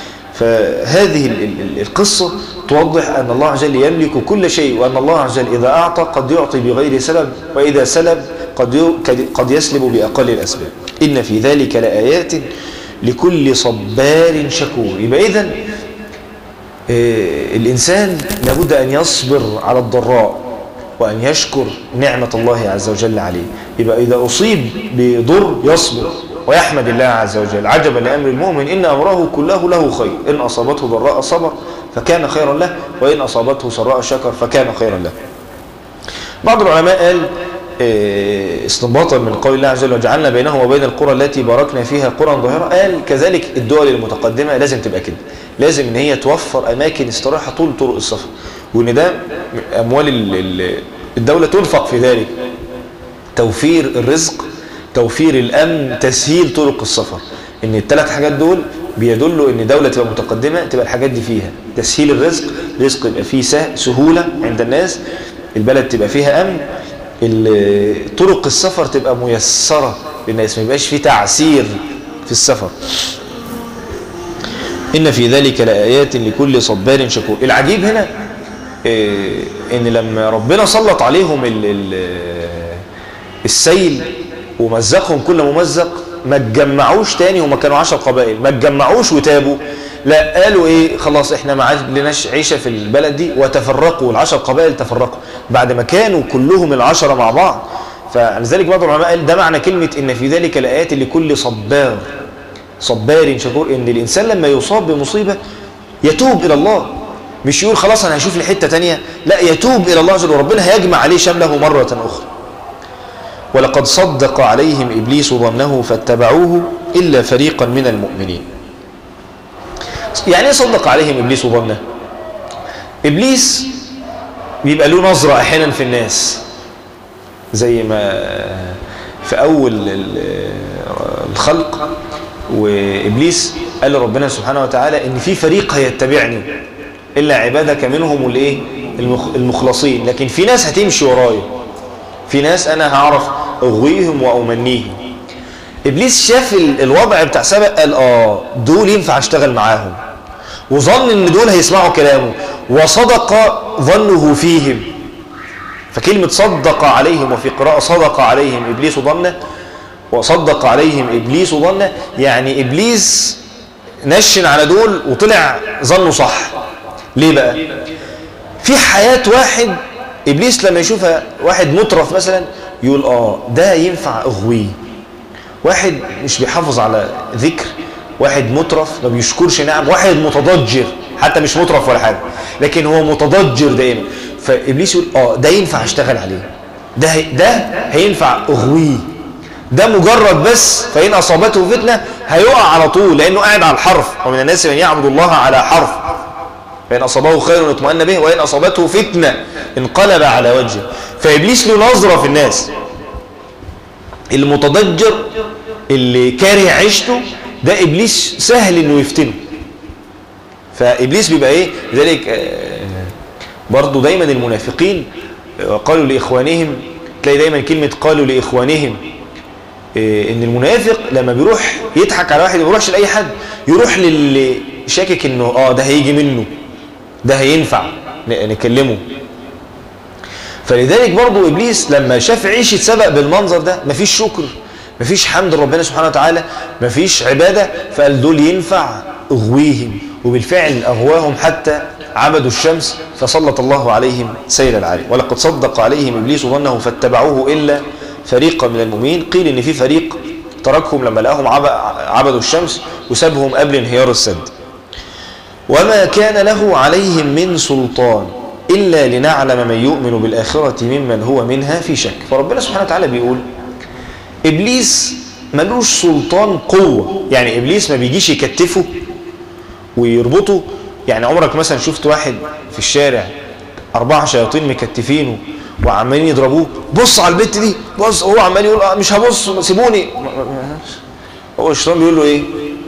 فهذه القصة توضح أن الله عز وجل يملك كل شيء وأن الله عز وجل إذا أعطى قد يعطي بغير سبب وإذا سلب قد قد يسلب بأقل الأسباب إن في ذلك لآيات لكل صبار شكور يبقى إذن الإنسان لابد أن يصبر على الضراء وأن يشكر نعمة الله عز وجل عليه يبقى إذا أصيب بضر يصبر ويحمد الله عز وجل عجبا لأمر المؤمن إن أمره كله له خير إن أصابته ضراء صبر فكان خيرا له وإن أصابته سراء شكر فكان خيرا له بعض العلماء قال استنباطا من قول الله عز وجل وجعلنا بينهم وبين القرى التي باركنا فيها قرى ظاهرة قال كذلك الدول المتقدمة لازم تبقى كده لازم ان هي توفر اماكن استراحة طول طرق السفر وان ده اموال الدولة تنفق في ذلك توفير الرزق توفير الامن تسهيل طرق السفر ان الثلاث حاجات دول بيدلوا ان دولة تبقى متقدمة تبقى الحاجات دي فيها تسهيل الرزق رزق يبقى فيه سهولة عند الناس البلد تبقى فيها امن طرق السفر تبقى ميسرة للناس ما يبقاش في تعسير في السفر إن في ذلك لآيات لكل صبار شكور العجيب هنا إيه إن لما ربنا سلط عليهم ال ال السيل ومزقهم كل ممزق ما تجمعوش تاني هما كانوا عشر قبائل ما تجمعوش وتابوا لا قالوا ايه خلاص احنا ما لناش عيشه في البلد دي وتفرقوا العشر قبائل تفرقوا بعد ما كانوا كلهم العشره مع بعض فلذلك بعض العلماء قال ده معنى كلمه ان في ذلك الايات لكل صبار صبار شكور ان الانسان لما يصاب بمصيبه يتوب الى الله مش يقول خلاص انا هشوف لي حته ثانيه لا يتوب الى الله جل وربنا هيجمع عليه شمله مره اخرى ولقد صدق عليهم ابليس ظنه فاتبعوه الا فريقا من المؤمنين يعني ايه صدق عليهم ابليس ظنه ابليس بيبقى له نظره احيانا في الناس زي ما في اول الخلق وابليس قال لربنا سبحانه وتعالى ان في فريق هيتبعني الا عبادك منهم الايه المخلصين لكن في ناس هتمشي ورايا في ناس انا هعرف اغويهم وامنيهم ابليس شاف الوضع بتاع سبق قال اه دول ينفع اشتغل معاهم وظن ان دول هيسمعوا كلامه وصدق ظنه فيهم فكلمة صدق عليهم وفي قراءة صدق عليهم إبليس ظنه وصدق عليهم إبليس ظنه يعني إبليس نشن على دول وطلع ظنه صح ليه بقى في حياة واحد إبليس لما يشوفها واحد مترف مثلا يقول آه ده ينفع أغويه واحد مش بيحافظ على ذكر واحد مترف ما بيشكرش نعم واحد متضجر حتى مش مترف ولا حاجة لكن هو متضجر دائما فإبليس يقول آه ده ينفع اشتغل عليه ده هي ده هينفع أغويه ده مجرد بس فإن أصابته فتنة هيقع على طول لأنه قاعد على الحرف ومن الناس من يعبد الله على حرف فإن أصابه خير اطمأن به وإن أصابته فتنة انقلب على وجهه فإبليس له نظرة في الناس المتضجر اللي كاره عيشته ده إبليس سهل إنه يفتنه فإبليس بيبقى إيه لذلك برضو دايما المنافقين قالوا لإخوانهم تلاقي دايما كلمة قالوا لإخوانهم ان المنافق لما بيروح يضحك على واحد ما بيروحش لاي حد يروح للي شاكك انه اه ده هيجي منه ده هينفع نكلمه فلذلك برضو ابليس لما شاف عيشة سبق بالمنظر ده مفيش شكر مفيش حمد لربنا سبحانه وتعالى مفيش عبادة فقال دول ينفع اغويهم وبالفعل اغواهم حتى عبدوا الشمس فسلط الله عليهم سيل العالم ولقد صدق عليهم ابليس ظنه فاتبعوه الا فريقا من المؤمنين قيل ان في فريق تركهم لما لقاهم عبدوا الشمس وسابهم قبل انهيار السد وما كان له عليهم من سلطان إلا لنعلم من يؤمن بالآخرة ممن هو منها في شك فربنا سبحانه وتعالى بيقول إبليس ملوش سلطان قوة يعني إبليس ما بيجيش يكتفه ويربطه يعني عمرك مثلا شفت واحد في الشارع أربعة شياطين مكتفينه وعمالين يضربوه بص على البت دي بص هو عمال يقول آه مش هبص سيبوني هو الشيطان بيقول له ايه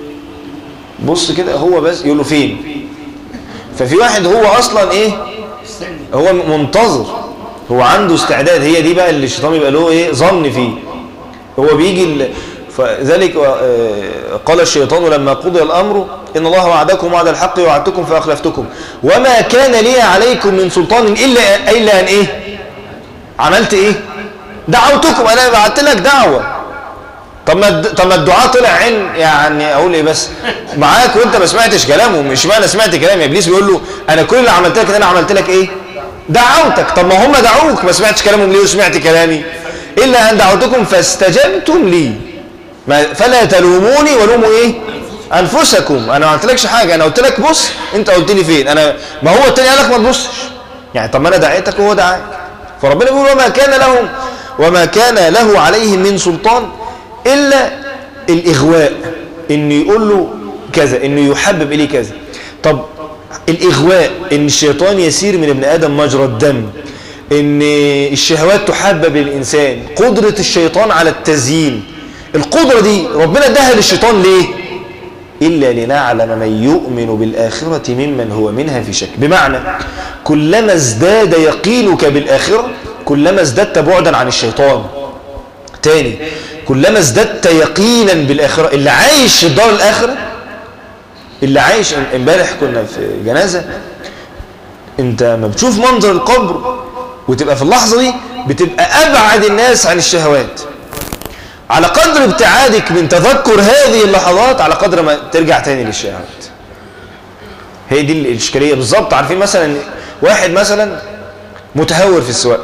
بص كده هو بس يقول له فين ففي واحد هو اصلا ايه هو منتظر هو عنده استعداد هي دي بقى اللي الشيطان يبقى له ايه ظن فيه هو بيجي فذلك قال الشيطان لما قضي الامر ان الله وعدكم وعد الحق وعدتكم فاخلفتكم وما كان لي عليكم من سلطان الا الا ان ايه عملت ايه دعوتكم انا بعت لك دعوه طب ما طب ما الدعاء طلع عين يعني اقول ايه بس معاك وانت ما سمعتش كلامه مش معنى سمعت كلام ابليس بيقول له انا كل اللي عملت لك انا عملت لك ايه دعوتك طب ما هم دعوك ما سمعتش كلامهم ليه وسمعت كلامي الا ان دعوتكم فاستجبتم لي ما فلا تلوموني ولوموا ايه انفسكم انا ما قلتلكش حاجه انا قلت لك بص انت قلت لي فين انا ما هو التاني قال لك ما تبصش يعني طب ما انا دعيتك وهو دعاك فربنا بيقول وما كان لهم وما كان له عليهم من سلطان إلا الإغواء إنه يقول له كذا إنه يحبب إليه كذا طب الإغواء إن الشيطان يسير من ابن آدم مجرى الدم إن الشهوات تحبب للإنسان قدرة الشيطان على التزيين القدرة دي ربنا اداها للشيطان ليه إلا لنعلم من يؤمن بالآخرة ممن هو منها في شك بمعنى كلما ازداد يقينك بالآخرة كلما ازددت بعدا عن الشيطان تاني كلما ازددت يقينا بالآخرة اللي عايش في الدار الآخرة اللي عايش امبارح كنا في جنازة انت ما بتشوف منظر القبر وتبقى في اللحظة دي بتبقى أبعد الناس عن الشهوات على قدر ابتعادك من تذكر هذه اللحظات على قدر ما ترجع تاني للشهوات هي دي الإشكالية بالظبط عارفين مثلا واحد مثلا متهور في السواقة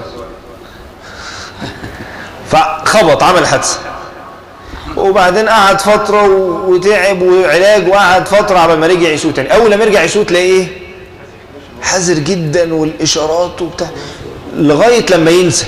فخبط عمل حادثة وبعدين قعد فترة وتعب وعلاج وقعد فترة على ما رجع يسوق تاني أول ما يرجع يسوق تلاقيه ايه حذر جدا والإشارات وبتاع لغاية لما ينسى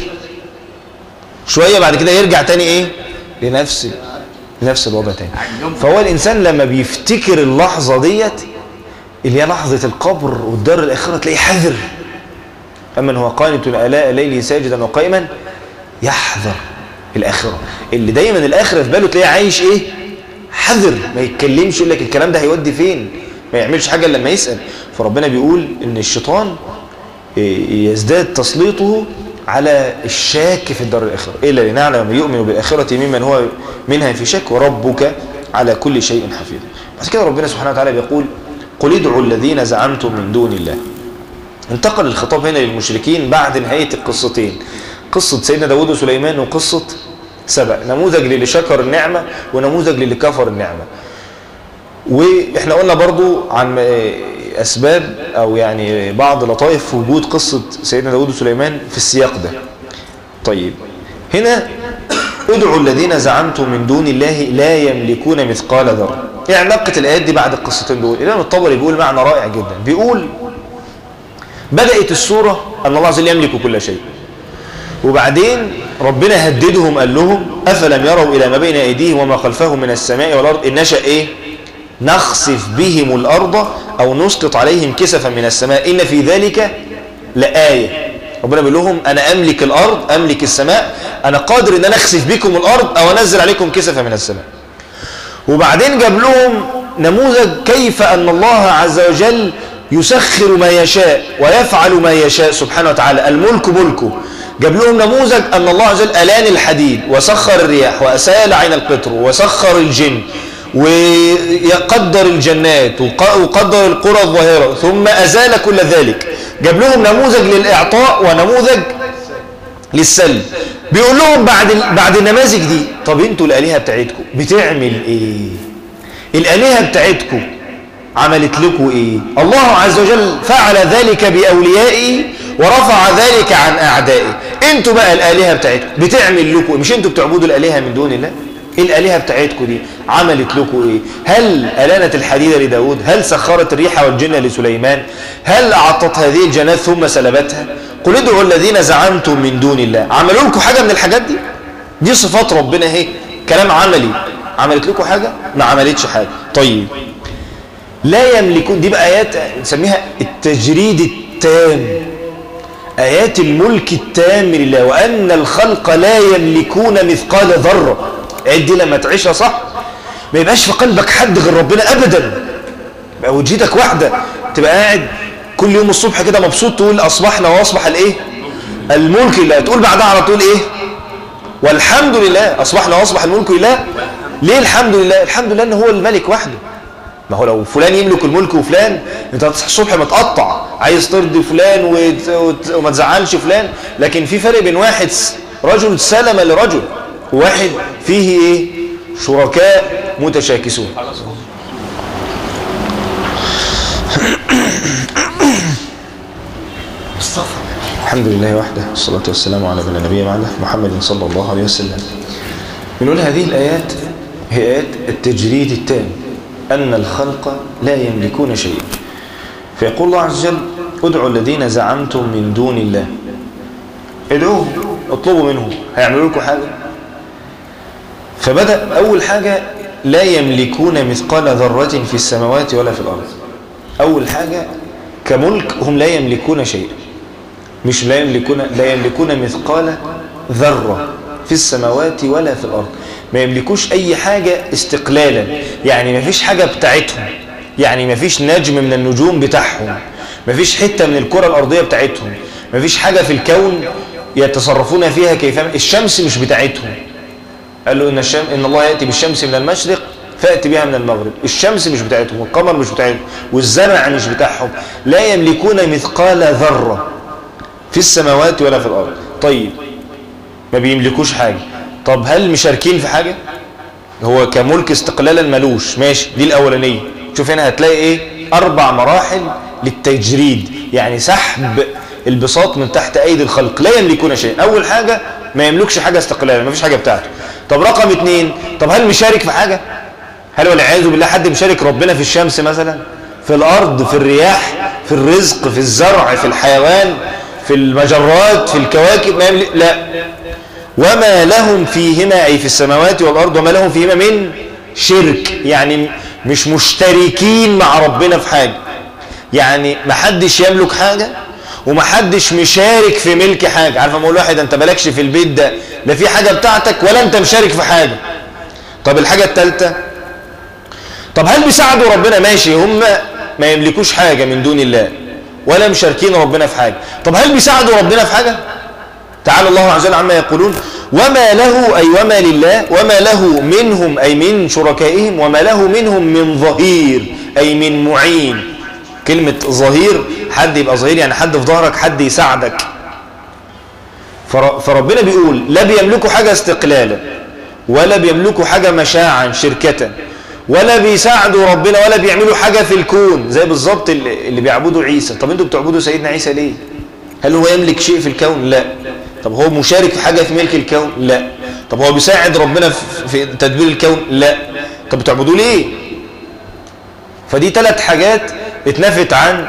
شوية بعد كده يرجع تاني ايه لنفس لنفس الوضع تاني فهو الإنسان لما بيفتكر اللحظة ديت اللي هي لحظة القبر والدار الآخرة تلاقيه حذر أمن هو قانت الآلاء الليل ساجدا وقائما يحذر الآخرة اللي دايما الآخرة في باله تلاقيه عايش إيه حذر ما يتكلمش يقول لك الكلام ده هيودي فين ما يعملش حاجة لما يسأل فربنا بيقول إن الشيطان يزداد تسليطه على الشاك في الدار الآخرة إلا لنعلم من يؤمن بالآخرة ممن هو منها في شك وربك على كل شيء حفيظ بس كده ربنا سبحانه وتعالى بيقول قل ادعوا الذين زعمتم من دون الله انتقل الخطاب هنا للمشركين بعد نهاية القصتين قصة سيدنا داود وسليمان وقصة سبع نموذج للي شكر النعمة ونموذج للي كفر النعمة واحنا قلنا برضو عن أسباب أو يعني بعض لطائف وجود قصة سيدنا داود وسليمان في السياق ده طيب هنا ادعوا الذين زعمتم من دون الله لا يملكون مثقال ذرة ايه علاقة الآيات دي بعد القصتين دول الإمام الطبري بيقول معنى رائع جدا بيقول بدأت السورة أن الله عز وجل يملك كل شيء وبعدين ربنا هددهم قال لهم أفلم يروا إلى ما بين أيديهم وما خلفهم من السماء والأرض إن نشأ إيه نخسف بهم الأرض أو نسقط عليهم كسفا من السماء إن في ذلك لآية ربنا بيقول لهم أنا أملك الأرض أملك السماء أنا قادر أن أنا أخسف بكم الأرض أو أنزل عليكم كسفا من السماء وبعدين جاب لهم نموذج كيف أن الله عز وجل يسخر ما يشاء ويفعل ما يشاء سبحانه وتعالى الملك ملكه جاب لهم نموذج أن الله عز وجل ألان الحديد وسخر الرياح وأسال عين القطر وسخر الجن ويقدر الجنات وقدر القرى الظاهرة ثم أزال كل ذلك جاب لهم نموذج للإعطاء ونموذج للسلب بيقول لهم بعد بعد النماذج دي طب انتوا الآلهة بتاعتكم بتعمل ايه الآلهة بتاعتكم عملت لكم ايه الله عز وجل فعل ذلك بأوليائه ورفع ذلك عن أعدائه انتوا بقى الآلهة بتاعتكم بتعمل لكم مش انتوا بتعبدوا الآلهة من دون الله الآلهة بتاعتكم دي عملت لكم ايه هل ألانت الحديد لداود هل سخرت الريح والجن لسليمان هل أعطت هذه الجنات ثم سلبتها قل ادعوا الذين زعمتم من دون الله عملوا لكم حاجة من الحاجات دي دي صفات ربنا اهي كلام عملي عملت لكم حاجة ما عملتش حاجة طيب لا يملكون دي بقى آيات نسميها التجريد التام آيات الملك التام لله وأن الخلق لا يملكون مثقال ذرة الآيات دي لما تعيشها صح ما يبقاش في قلبك حد غير ربنا أبدا يبقى وجهتك واحدة تبقى قاعد كل يوم الصبح كده مبسوط تقول أصبحنا وأصبح الإيه الملك لله تقول بعدها على طول إيه والحمد لله أصبحنا وأصبح الملك لله ليه الحمد لله الحمد لله أنه هو الملك وحده ما هو لو فلان يملك الملك وفلان انت هتصحى الصبح متقطع عايز ترضي فلان وت... وت... وما تزعلش فلان لكن في فرق بين واحد رجل سلم لرجل وواحد فيه ايه شركاء متشاكسون الحمد لله وحده والصلاة والسلام على من النبي معنا محمد صلى الله عليه وسلم بنقول هذه الآيات هي آيات التجريد التام أن الخلق لا يملكون شيئا فيقول الله عز وجل ادعوا الذين زعمتم من دون الله ادعوهم اطلبوا منهم هيعملوا لكم حاجة فبدأ أول حاجة لا يملكون مثقال ذرة في السماوات ولا في الأرض أول حاجة كملك هم لا يملكون شيئا مش لا يملكون لا يملكون مثقال ذرة في السماوات ولا في الأرض ما يملكوش أي حاجة استقلالا يعني ما فيش حاجة بتاعتهم يعني ما فيش نجم من النجوم بتاعهم ما فيش حتة من الكرة الأرضية بتاعتهم ما فيش حاجة في الكون يتصرفون فيها كيف الشمس مش بتاعتهم قال له إن, الشم... إن الله يأتي بالشمس من المشرق فأتي بها من المغرب الشمس مش بتاعتهم والقمر مش بتاعتهم والزرع مش بتاعهم لا يملكون مثقال ذرة في السماوات ولا في الأرض طيب ما بيملكوش حاجة طب هل مشاركين في حاجة هو كملك استقلالا ملوش ماشي دي الأولانية شوف هنا هتلاقي ايه أربع مراحل للتجريد يعني سحب البساط من تحت أيدي الخلق لا يملكون شيء أول حاجة ما يملكش حاجة استقلالا ما فيش حاجة بتاعته طب رقم اتنين طب هل مشارك في حاجة هل والعياذ بالله حد مشارك ربنا في الشمس مثلا في الأرض في الرياح في الرزق في الزرع في الحيوان في المجرات في الكواكب ما يملك لا وما لهم فيهما أي في السماوات والأرض وما لهم فيهما من شرك يعني مش مشتركين مع ربنا في حاجة يعني محدش يملك حاجة ومحدش مشارك في ملك حاجة عارف اما اقول واحد انت مالكش في البيت ده لا في حاجة بتاعتك ولا انت مشارك في حاجة طب الحاجة التالتة طب هل بيساعدوا ربنا ماشي هم ما يملكوش حاجة من دون الله ولا مشاركين ربنا في حاجة طب هل بيساعدوا ربنا في حاجة تعالى الله عز وجل عما يقولون وما له أي وما لله وما له منهم أي من شركائهم وما له منهم من ظهير أي من معين كلمة ظهير حد يبقى ظهير يعني حد في ظهرك حد يساعدك فربنا بيقول لا بيملكوا حاجة استقلالا ولا بيملكوا حاجة مشاعا شركة ولا بيساعدوا ربنا ولا بيعملوا حاجة في الكون زي بالظبط اللي بيعبدوا عيسى طب انتوا بتعبدوا سيدنا عيسى ليه هل هو يملك شيء في الكون لا طب هو مشارك في حاجة في ملك الكون لا طب هو بيساعد ربنا في تدبير الكون لا طب بتعبدوا ليه فدي ثلاث حاجات اتنفت عن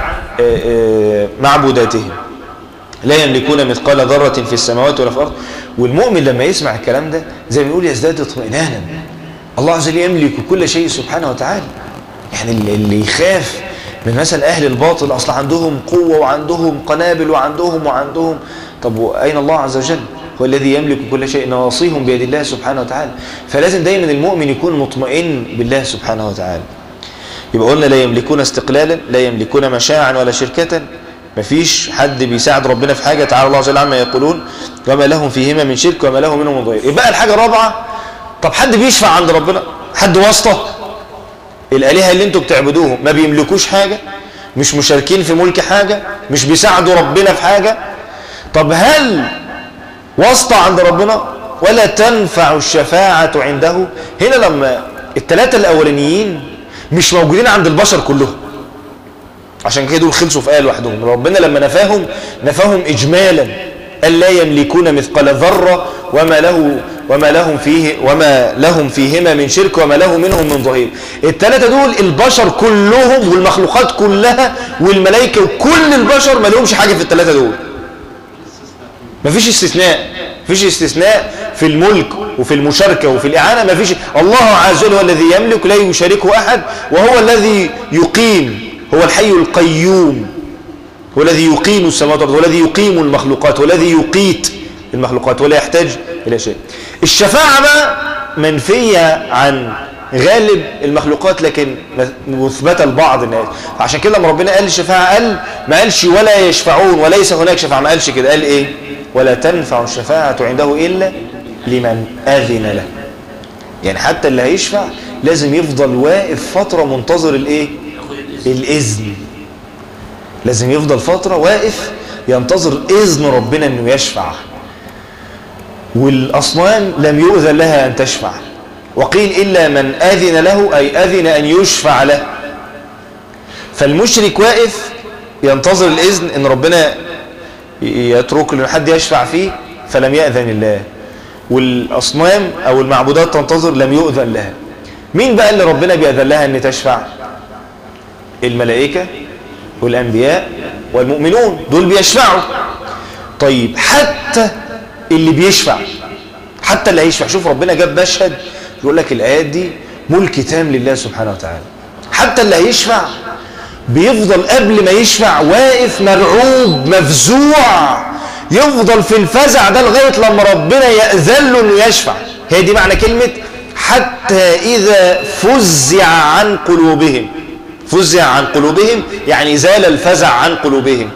معبوداتهم لا يملكون مثقال ذرة في السماوات ولا في الأرض والمؤمن لما يسمع الكلام ده زي ما بيقول يزداد اطمئنانا الله عز وجل يملك كل شيء سبحانه وتعالى يعني اللي يخاف من مثلا أهل الباطل أصلا عندهم قوة وعندهم قنابل وعندهم وعندهم طب أين الله عز وجل هو الذي يملك كل شيء نواصيهم بيد الله سبحانه وتعالى فلازم دايما المؤمن يكون مطمئن بالله سبحانه وتعالى يبقى قلنا لا يملكون استقلالا لا يملكون مشاعا ولا شركة مفيش حد بيساعد ربنا في حاجة تعالى الله عز وجل عما يقولون وما لهم فيهما من شرك وما له منهم من ضير يبقى الحاجة الرابعة طب حد بيشفع عند ربنا حد واسطة الآلهة اللي انتوا بتعبدوهم ما بيملكوش حاجة مش مشاركين في ملك حاجة مش بيساعدوا ربنا في حاجة طب هل واسطة عند ربنا ولا تنفع الشفاعة عنده هنا لما الثلاثة الأولانيين مش موجودين عند البشر كلهم عشان كده دول خلصوا في آية لوحدهم ربنا لما نفاهم نفاهم إجمالا ألا يملكون مثقال ذرة وما له وما لهم فيه وما لهم فيهما من شرك وما له منهم من ظهير الثلاثه دول البشر كلهم والمخلوقات كلها والملائكه وكل البشر ما لهمش حاجه في الثلاثه دول مفيش استثناء مفيش استثناء في الملك وفي المشاركه وفي الاعانه مفيش الله عز وجل هو الذي يملك لا يشاركه احد وهو الذي يقيم هو الحي القيوم هو الذي يقيم السماوات والارض هو الذي يقيم المخلوقات هو الذي يقيت المخلوقات ولا يحتاج إلى شيء الشفاعة بقى منفية عن غالب المخلوقات لكن مثبتة لبعض الناس فعشان كده لما ربنا قال الشفاعة قال ما قالش ولا يشفعون وليس هناك شفاعة ما قالش كده قال ايه ولا تنفع الشفاعة عنده إلا لمن أذن له يعني حتى اللي هيشفع لازم يفضل واقف فترة منتظر الايه الإذن لازم يفضل فترة واقف ينتظر إذن ربنا أنه يشفع والأصنام لم يؤذن لها أن تشفع وقيل إلا من أذن له أي أذن أن يشفع له فالمشرك واقف ينتظر الإذن أن ربنا يترك لأن حد يشفع فيه فلم يأذن الله والأصنام أو المعبودات تنتظر لم يؤذن لها مين بقى اللي ربنا بيأذن لها أن تشفع الملائكة والأنبياء والمؤمنون دول بيشفعوا طيب حتى اللي بيشفع حتى اللي هيشفع شوف ربنا جاب مشهد يقول لك الآيات دي ملك تام لله سبحانه وتعالى حتى اللي هيشفع بيفضل قبل ما يشفع واقف مرعوب مفزوع يفضل في الفزع ده لغاية لما ربنا يأذن له انه يشفع هي دي معنى كلمة حتى إذا فزع عن قلوبهم فزع عن قلوبهم يعني زال الفزع عن قلوبهم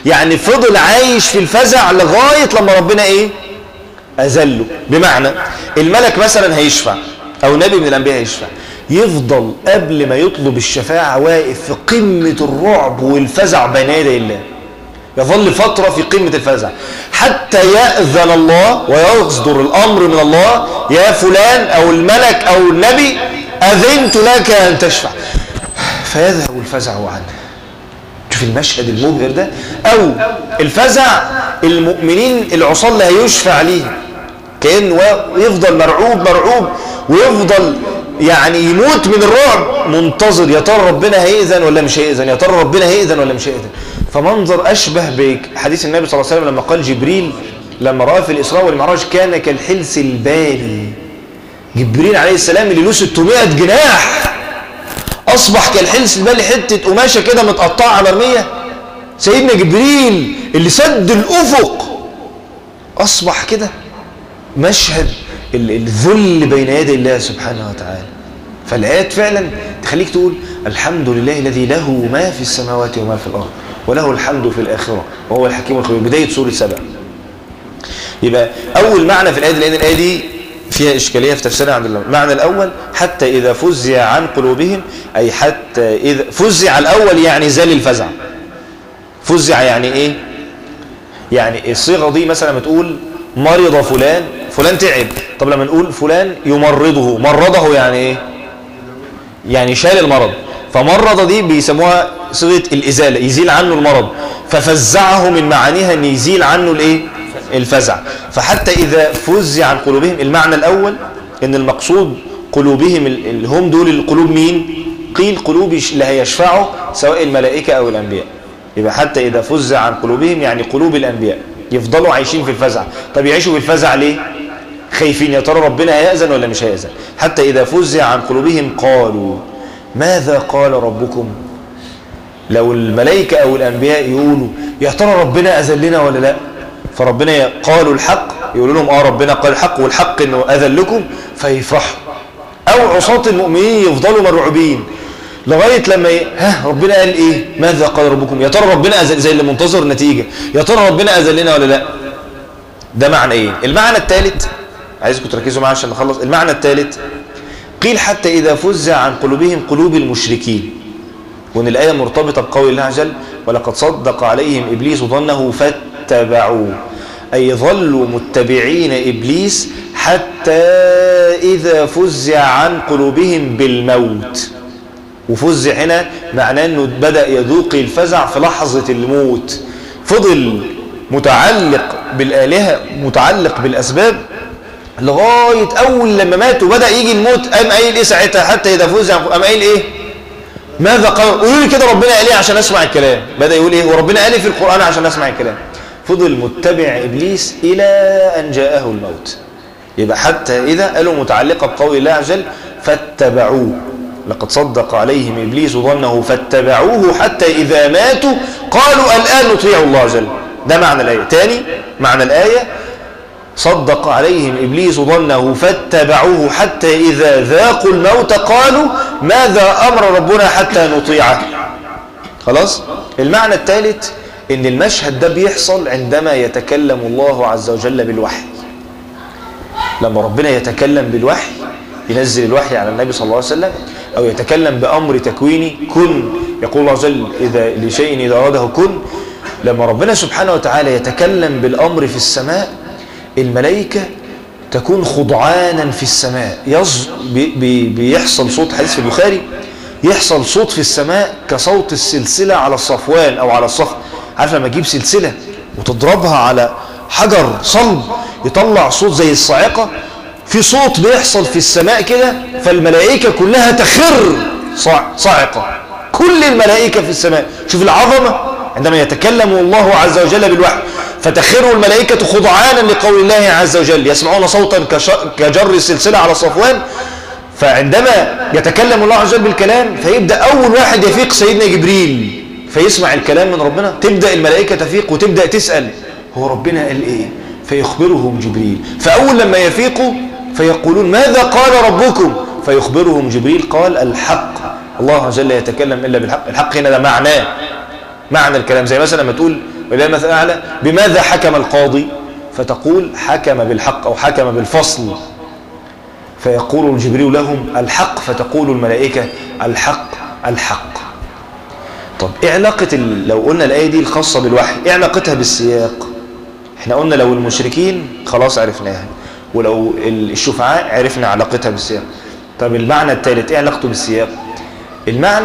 يعني فضل عايش في الفزع لغاية لما ربنا ايه أذله بمعنى الملك مثلا هيشفع أو نبي من الأنبياء هيشفع يفضل قبل ما يطلب الشفاعة واقف في قمة الرعب والفزع بين يدي الله يظل فترة في قمة الفزع حتى يأذن الله ويصدر الأمر من الله يا فلان أو الملك أو النبي أذنت لك أن تشفع فيذهب الفزع عنه شوف المشهد المبهر ده أو الفزع المؤمنين العصاة اللي هيشفع ليه كأنه يفضل مرعوب مرعوب ويفضل يعني يموت من الرعب منتظر يا ترى ربنا هيأذن ولا مش هيأذن يا ترى ربنا هيأذن ولا مش هيأذن فمنظر أشبه بحديث النبي صلى الله عليه وسلم لما قال جبريل لما رأى في الإسراء والمعراج كان كالحلس البالي جبريل عليه السلام اللي له 600 جناح أصبح كالحلس البالي حتة قماشة كده متقطعة مرمية سيدنا جبريل اللي سد الأفق أصبح كده مشهد الذل بين يدي الله سبحانه وتعالى فالآيات فعلا تخليك تقول الحمد لله الذي له ما في السماوات وما في الأرض وله الحمد في الآخرة وهو الحكيم الخبير بداية سورة سبع يبقى أول معنى في الآية دي لأن الآية دي فيها إشكالية في تفسيرها عند الله المعنى الأول حتى إذا فزع عن قلوبهم أي حتى إذا فزع الأول يعني زال الفزع فزع يعني إيه يعني الصيغة دي مثلا لما تقول مرض فلان فلان تعب طب لما نقول فلان يمرضه مرضه يعني ايه يعني شال المرض فمرض دي بيسموها صيغه الازاله يزيل عنه المرض ففزعه من معانيها ان يزيل عنه الايه الفزع فحتى اذا فزع عن قلوبهم المعنى الاول ان المقصود قلوبهم اللي هم دول القلوب مين قيل قلوب اللي هيشفعوا سواء الملائكه او الانبياء يبقى حتى اذا فزع عن قلوبهم يعني قلوب الانبياء يفضلوا عايشين في الفزع طب يعيشوا في الفزع ليه خايفين يا ترى ربنا هيأذن ولا مش هيأذن حتى إذا فزع عن قلوبهم قالوا ماذا قال ربكم لو الملائكة أو الأنبياء يقولوا يا ترى ربنا أذن لنا ولا لا فربنا قالوا الحق يقولوا لهم آه ربنا قال الحق والحق إنه أذن لكم فيفرحوا أو عصاة المؤمنين يفضلوا مرعوبين لغاية لما ي... ها ربنا قال ايه ماذا قال ربكم يا ترى ربنا أذن زي اللي منتظر النتيجة يا ترى ربنا أذن لنا ولا لا ده معنى ايه المعنى الثالث عايزكم تركزوا معايا عشان نخلص المعنى الثالث قيل حتى إذا فزع عن قلوبهم قلوب المشركين وان الآية مرتبطة بقول الله عز وجل ولقد صدق عليهم إبليس ظنه فاتبعوه أي ظلوا متبعين إبليس حتى إذا فزع عن قلوبهم بالموت وفزع هنا معناه أنه بدأ يذوق الفزع في لحظة الموت فضل متعلق بالآلهة متعلق بالأسباب لغاية أول لما مات وبدأ يجي الموت قام قايل إيه ساعتها حتى إذا فزع قام قايل إيه ماذا قال قولوا لي كده ربنا قال إيه عشان أسمع الكلام بدأ يقول إيه وربنا قال إيه في القرآن عشان أسمع الكلام فضل متبع إبليس إلى أن جاءه الموت يبقى حتى إذا قالوا متعلقة بقول الله عز وجل فاتبعوه لقد صدق عليهم إبليس ظنه فاتبعوه حتى إذا ماتوا قالوا الآن نطيع الله عز وجل ده معنى الآية تاني معنى الآية صدق عليهم إبليس ظنه فاتبعوه حتى إذا ذاقوا الموت قالوا ماذا أمر ربنا حتى نطيعه خلاص المعنى الثالث ان المشهد ده بيحصل عندما يتكلم الله عز وجل بالوحي لما ربنا يتكلم بالوحي ينزل الوحي على النبي صلى الله عليه وسلم أو يتكلم بأمر تكويني كن يقول الله عز وجل إذا لشيء إذا أراده كن لما ربنا سبحانه وتعالى يتكلم بالأمر في السماء الملائكة تكون خضعانا في السماء يص... بي... بي... بيحصل صوت حديث في البخاري يحصل صوت في السماء كصوت السلسلة على الصفوان أو على الصخر عارف لما تجيب سلسلة وتضربها على حجر صلب يطلع صوت زي الصاعقة في صوت بيحصل في السماء كده فالملائكة كلها تخر صاعقة كل الملائكة في السماء شوف العظمة عندما يتكلم الله عز وجل بالوحي فتخر الملائكة خضعانا لقول الله عز وجل يسمعون صوتا كجر السلسلة على صفوان فعندما يتكلم الله عز وجل بالكلام فيبدأ أول واحد يفيق سيدنا جبريل فيسمع الكلام من ربنا تبدأ الملائكة تفيق وتبدأ تسأل هو ربنا قال إيه فيخبرهم جبريل فأول لما يفيقوا فيقولون ماذا قال ربكم فيخبرهم جبريل قال الحق الله عز وجل يتكلم إلا بالحق الحق هنا ده معناه معنى الكلام زي مثلا لما تقول ولله مثل أعلى بماذا حكم القاضي فتقول حكم بالحق أو حكم بالفصل فيقول جبريل لهم الحق فتقول الملائكة الحق الحق طب ايه علاقة ال... لو قلنا الآية دي الخاصة بالوحي ايه علاقتها بالسياق احنا قلنا لو المشركين خلاص عرفناها ولو الشفعاء عرفنا علاقتها بالسياق طب المعنى الثالث ايه علاقته بالسياق المعنى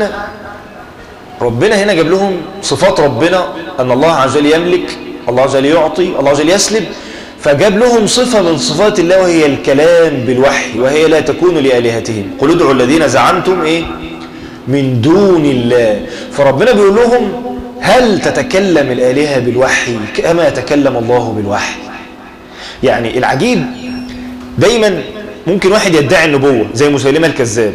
ربنا هنا جاب لهم صفات ربنا ان الله عز وجل يملك الله عز وجل يعطي الله عز وجل يسلب فجاب لهم صفة من صفات الله وهي الكلام بالوحي وهي لا تكون لآلهتهم قل ادعوا الذين زعمتم ايه من دون الله فربنا بيقول لهم هل تتكلم الآلهة بالوحي كما يتكلم الله بالوحي يعني العجيب دايما ممكن واحد يدعي النبوة زي مسيلمة الكذاب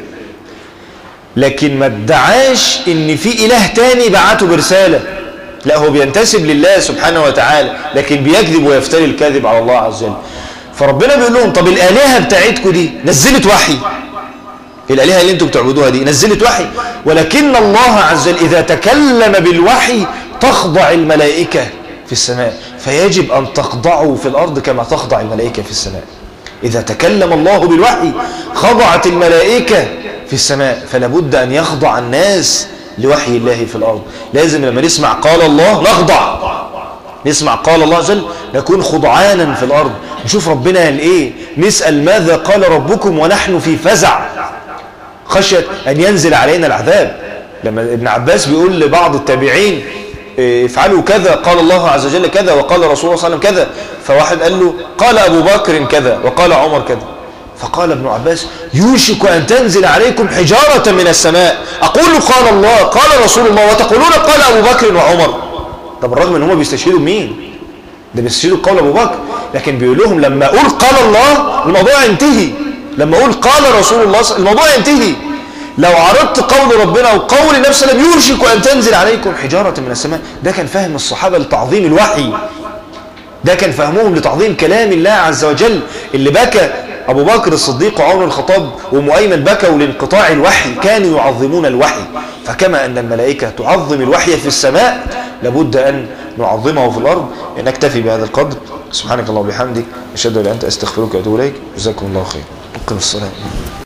لكن ما ادعاش ان في اله تاني بعته برسالة لا هو بينتسب لله سبحانه وتعالى لكن بيكذب ويفتري الكذب على الله عز وجل فربنا بيقول لهم طب الآلهة بتاعتكم دي نزلت وحي الآلهة اللي انتم بتعبدوها دي نزلت وحي ولكن الله عز وجل إذا تكلم بالوحي تخضع الملائكة في السماء فيجب أن تخضعوا في الأرض كما تخضع الملائكة في السماء إذا تكلم الله بالوحي خضعت الملائكة في السماء فلا بد أن يخضع الناس لوحي الله في الأرض لازم لما نسمع قال الله نخضع نسمع قال الله جل نكون خضعانا في الأرض نشوف ربنا قال إيه نسأل ماذا قال ربكم ونحن في فزع خشية أن ينزل علينا العذاب لما ابن عباس بيقول لبعض التابعين افعلوا كذا قال الله عز وجل كذا وقال رسول الله صلى الله عليه وسلم كذا فواحد قال له قال أبو بكر كذا وقال عمر كذا فقال ابن عباس يوشك أن تنزل عليكم حجارة من السماء أقول قال الله قال رسول الله وتقولون قال أبو بكر وعمر طب الرغم ان هم بيستشهدوا مين ده بيستشهدوا قول أبو بكر لكن بيقول لهم لما أقول قال الله الموضوع ينتهي لما أقول قال رسول الله الموضوع ينتهي لو عرضت قول ربنا وقول النبي صلى الله عليه وسلم يوشك أن تنزل عليكم حجارة من السماء ده كان فهم الصحابة لتعظيم الوحي ده كان فهمهم لتعظيم كلام الله عز وجل اللي بكى أبو بكر الصديق وعمر الخطاب ومؤيمن بكوا لانقطاع الوحي كانوا يعظمون الوحي فكما أن الملائكة تعظم الوحي في السماء لابد أن نعظمه في الأرض نكتفي بهذا القدر سبحانك الله وبحمدك أشهد أن لا أنت أستغفرك وأتوب إليك جزاكم الله خير أقم الصلاة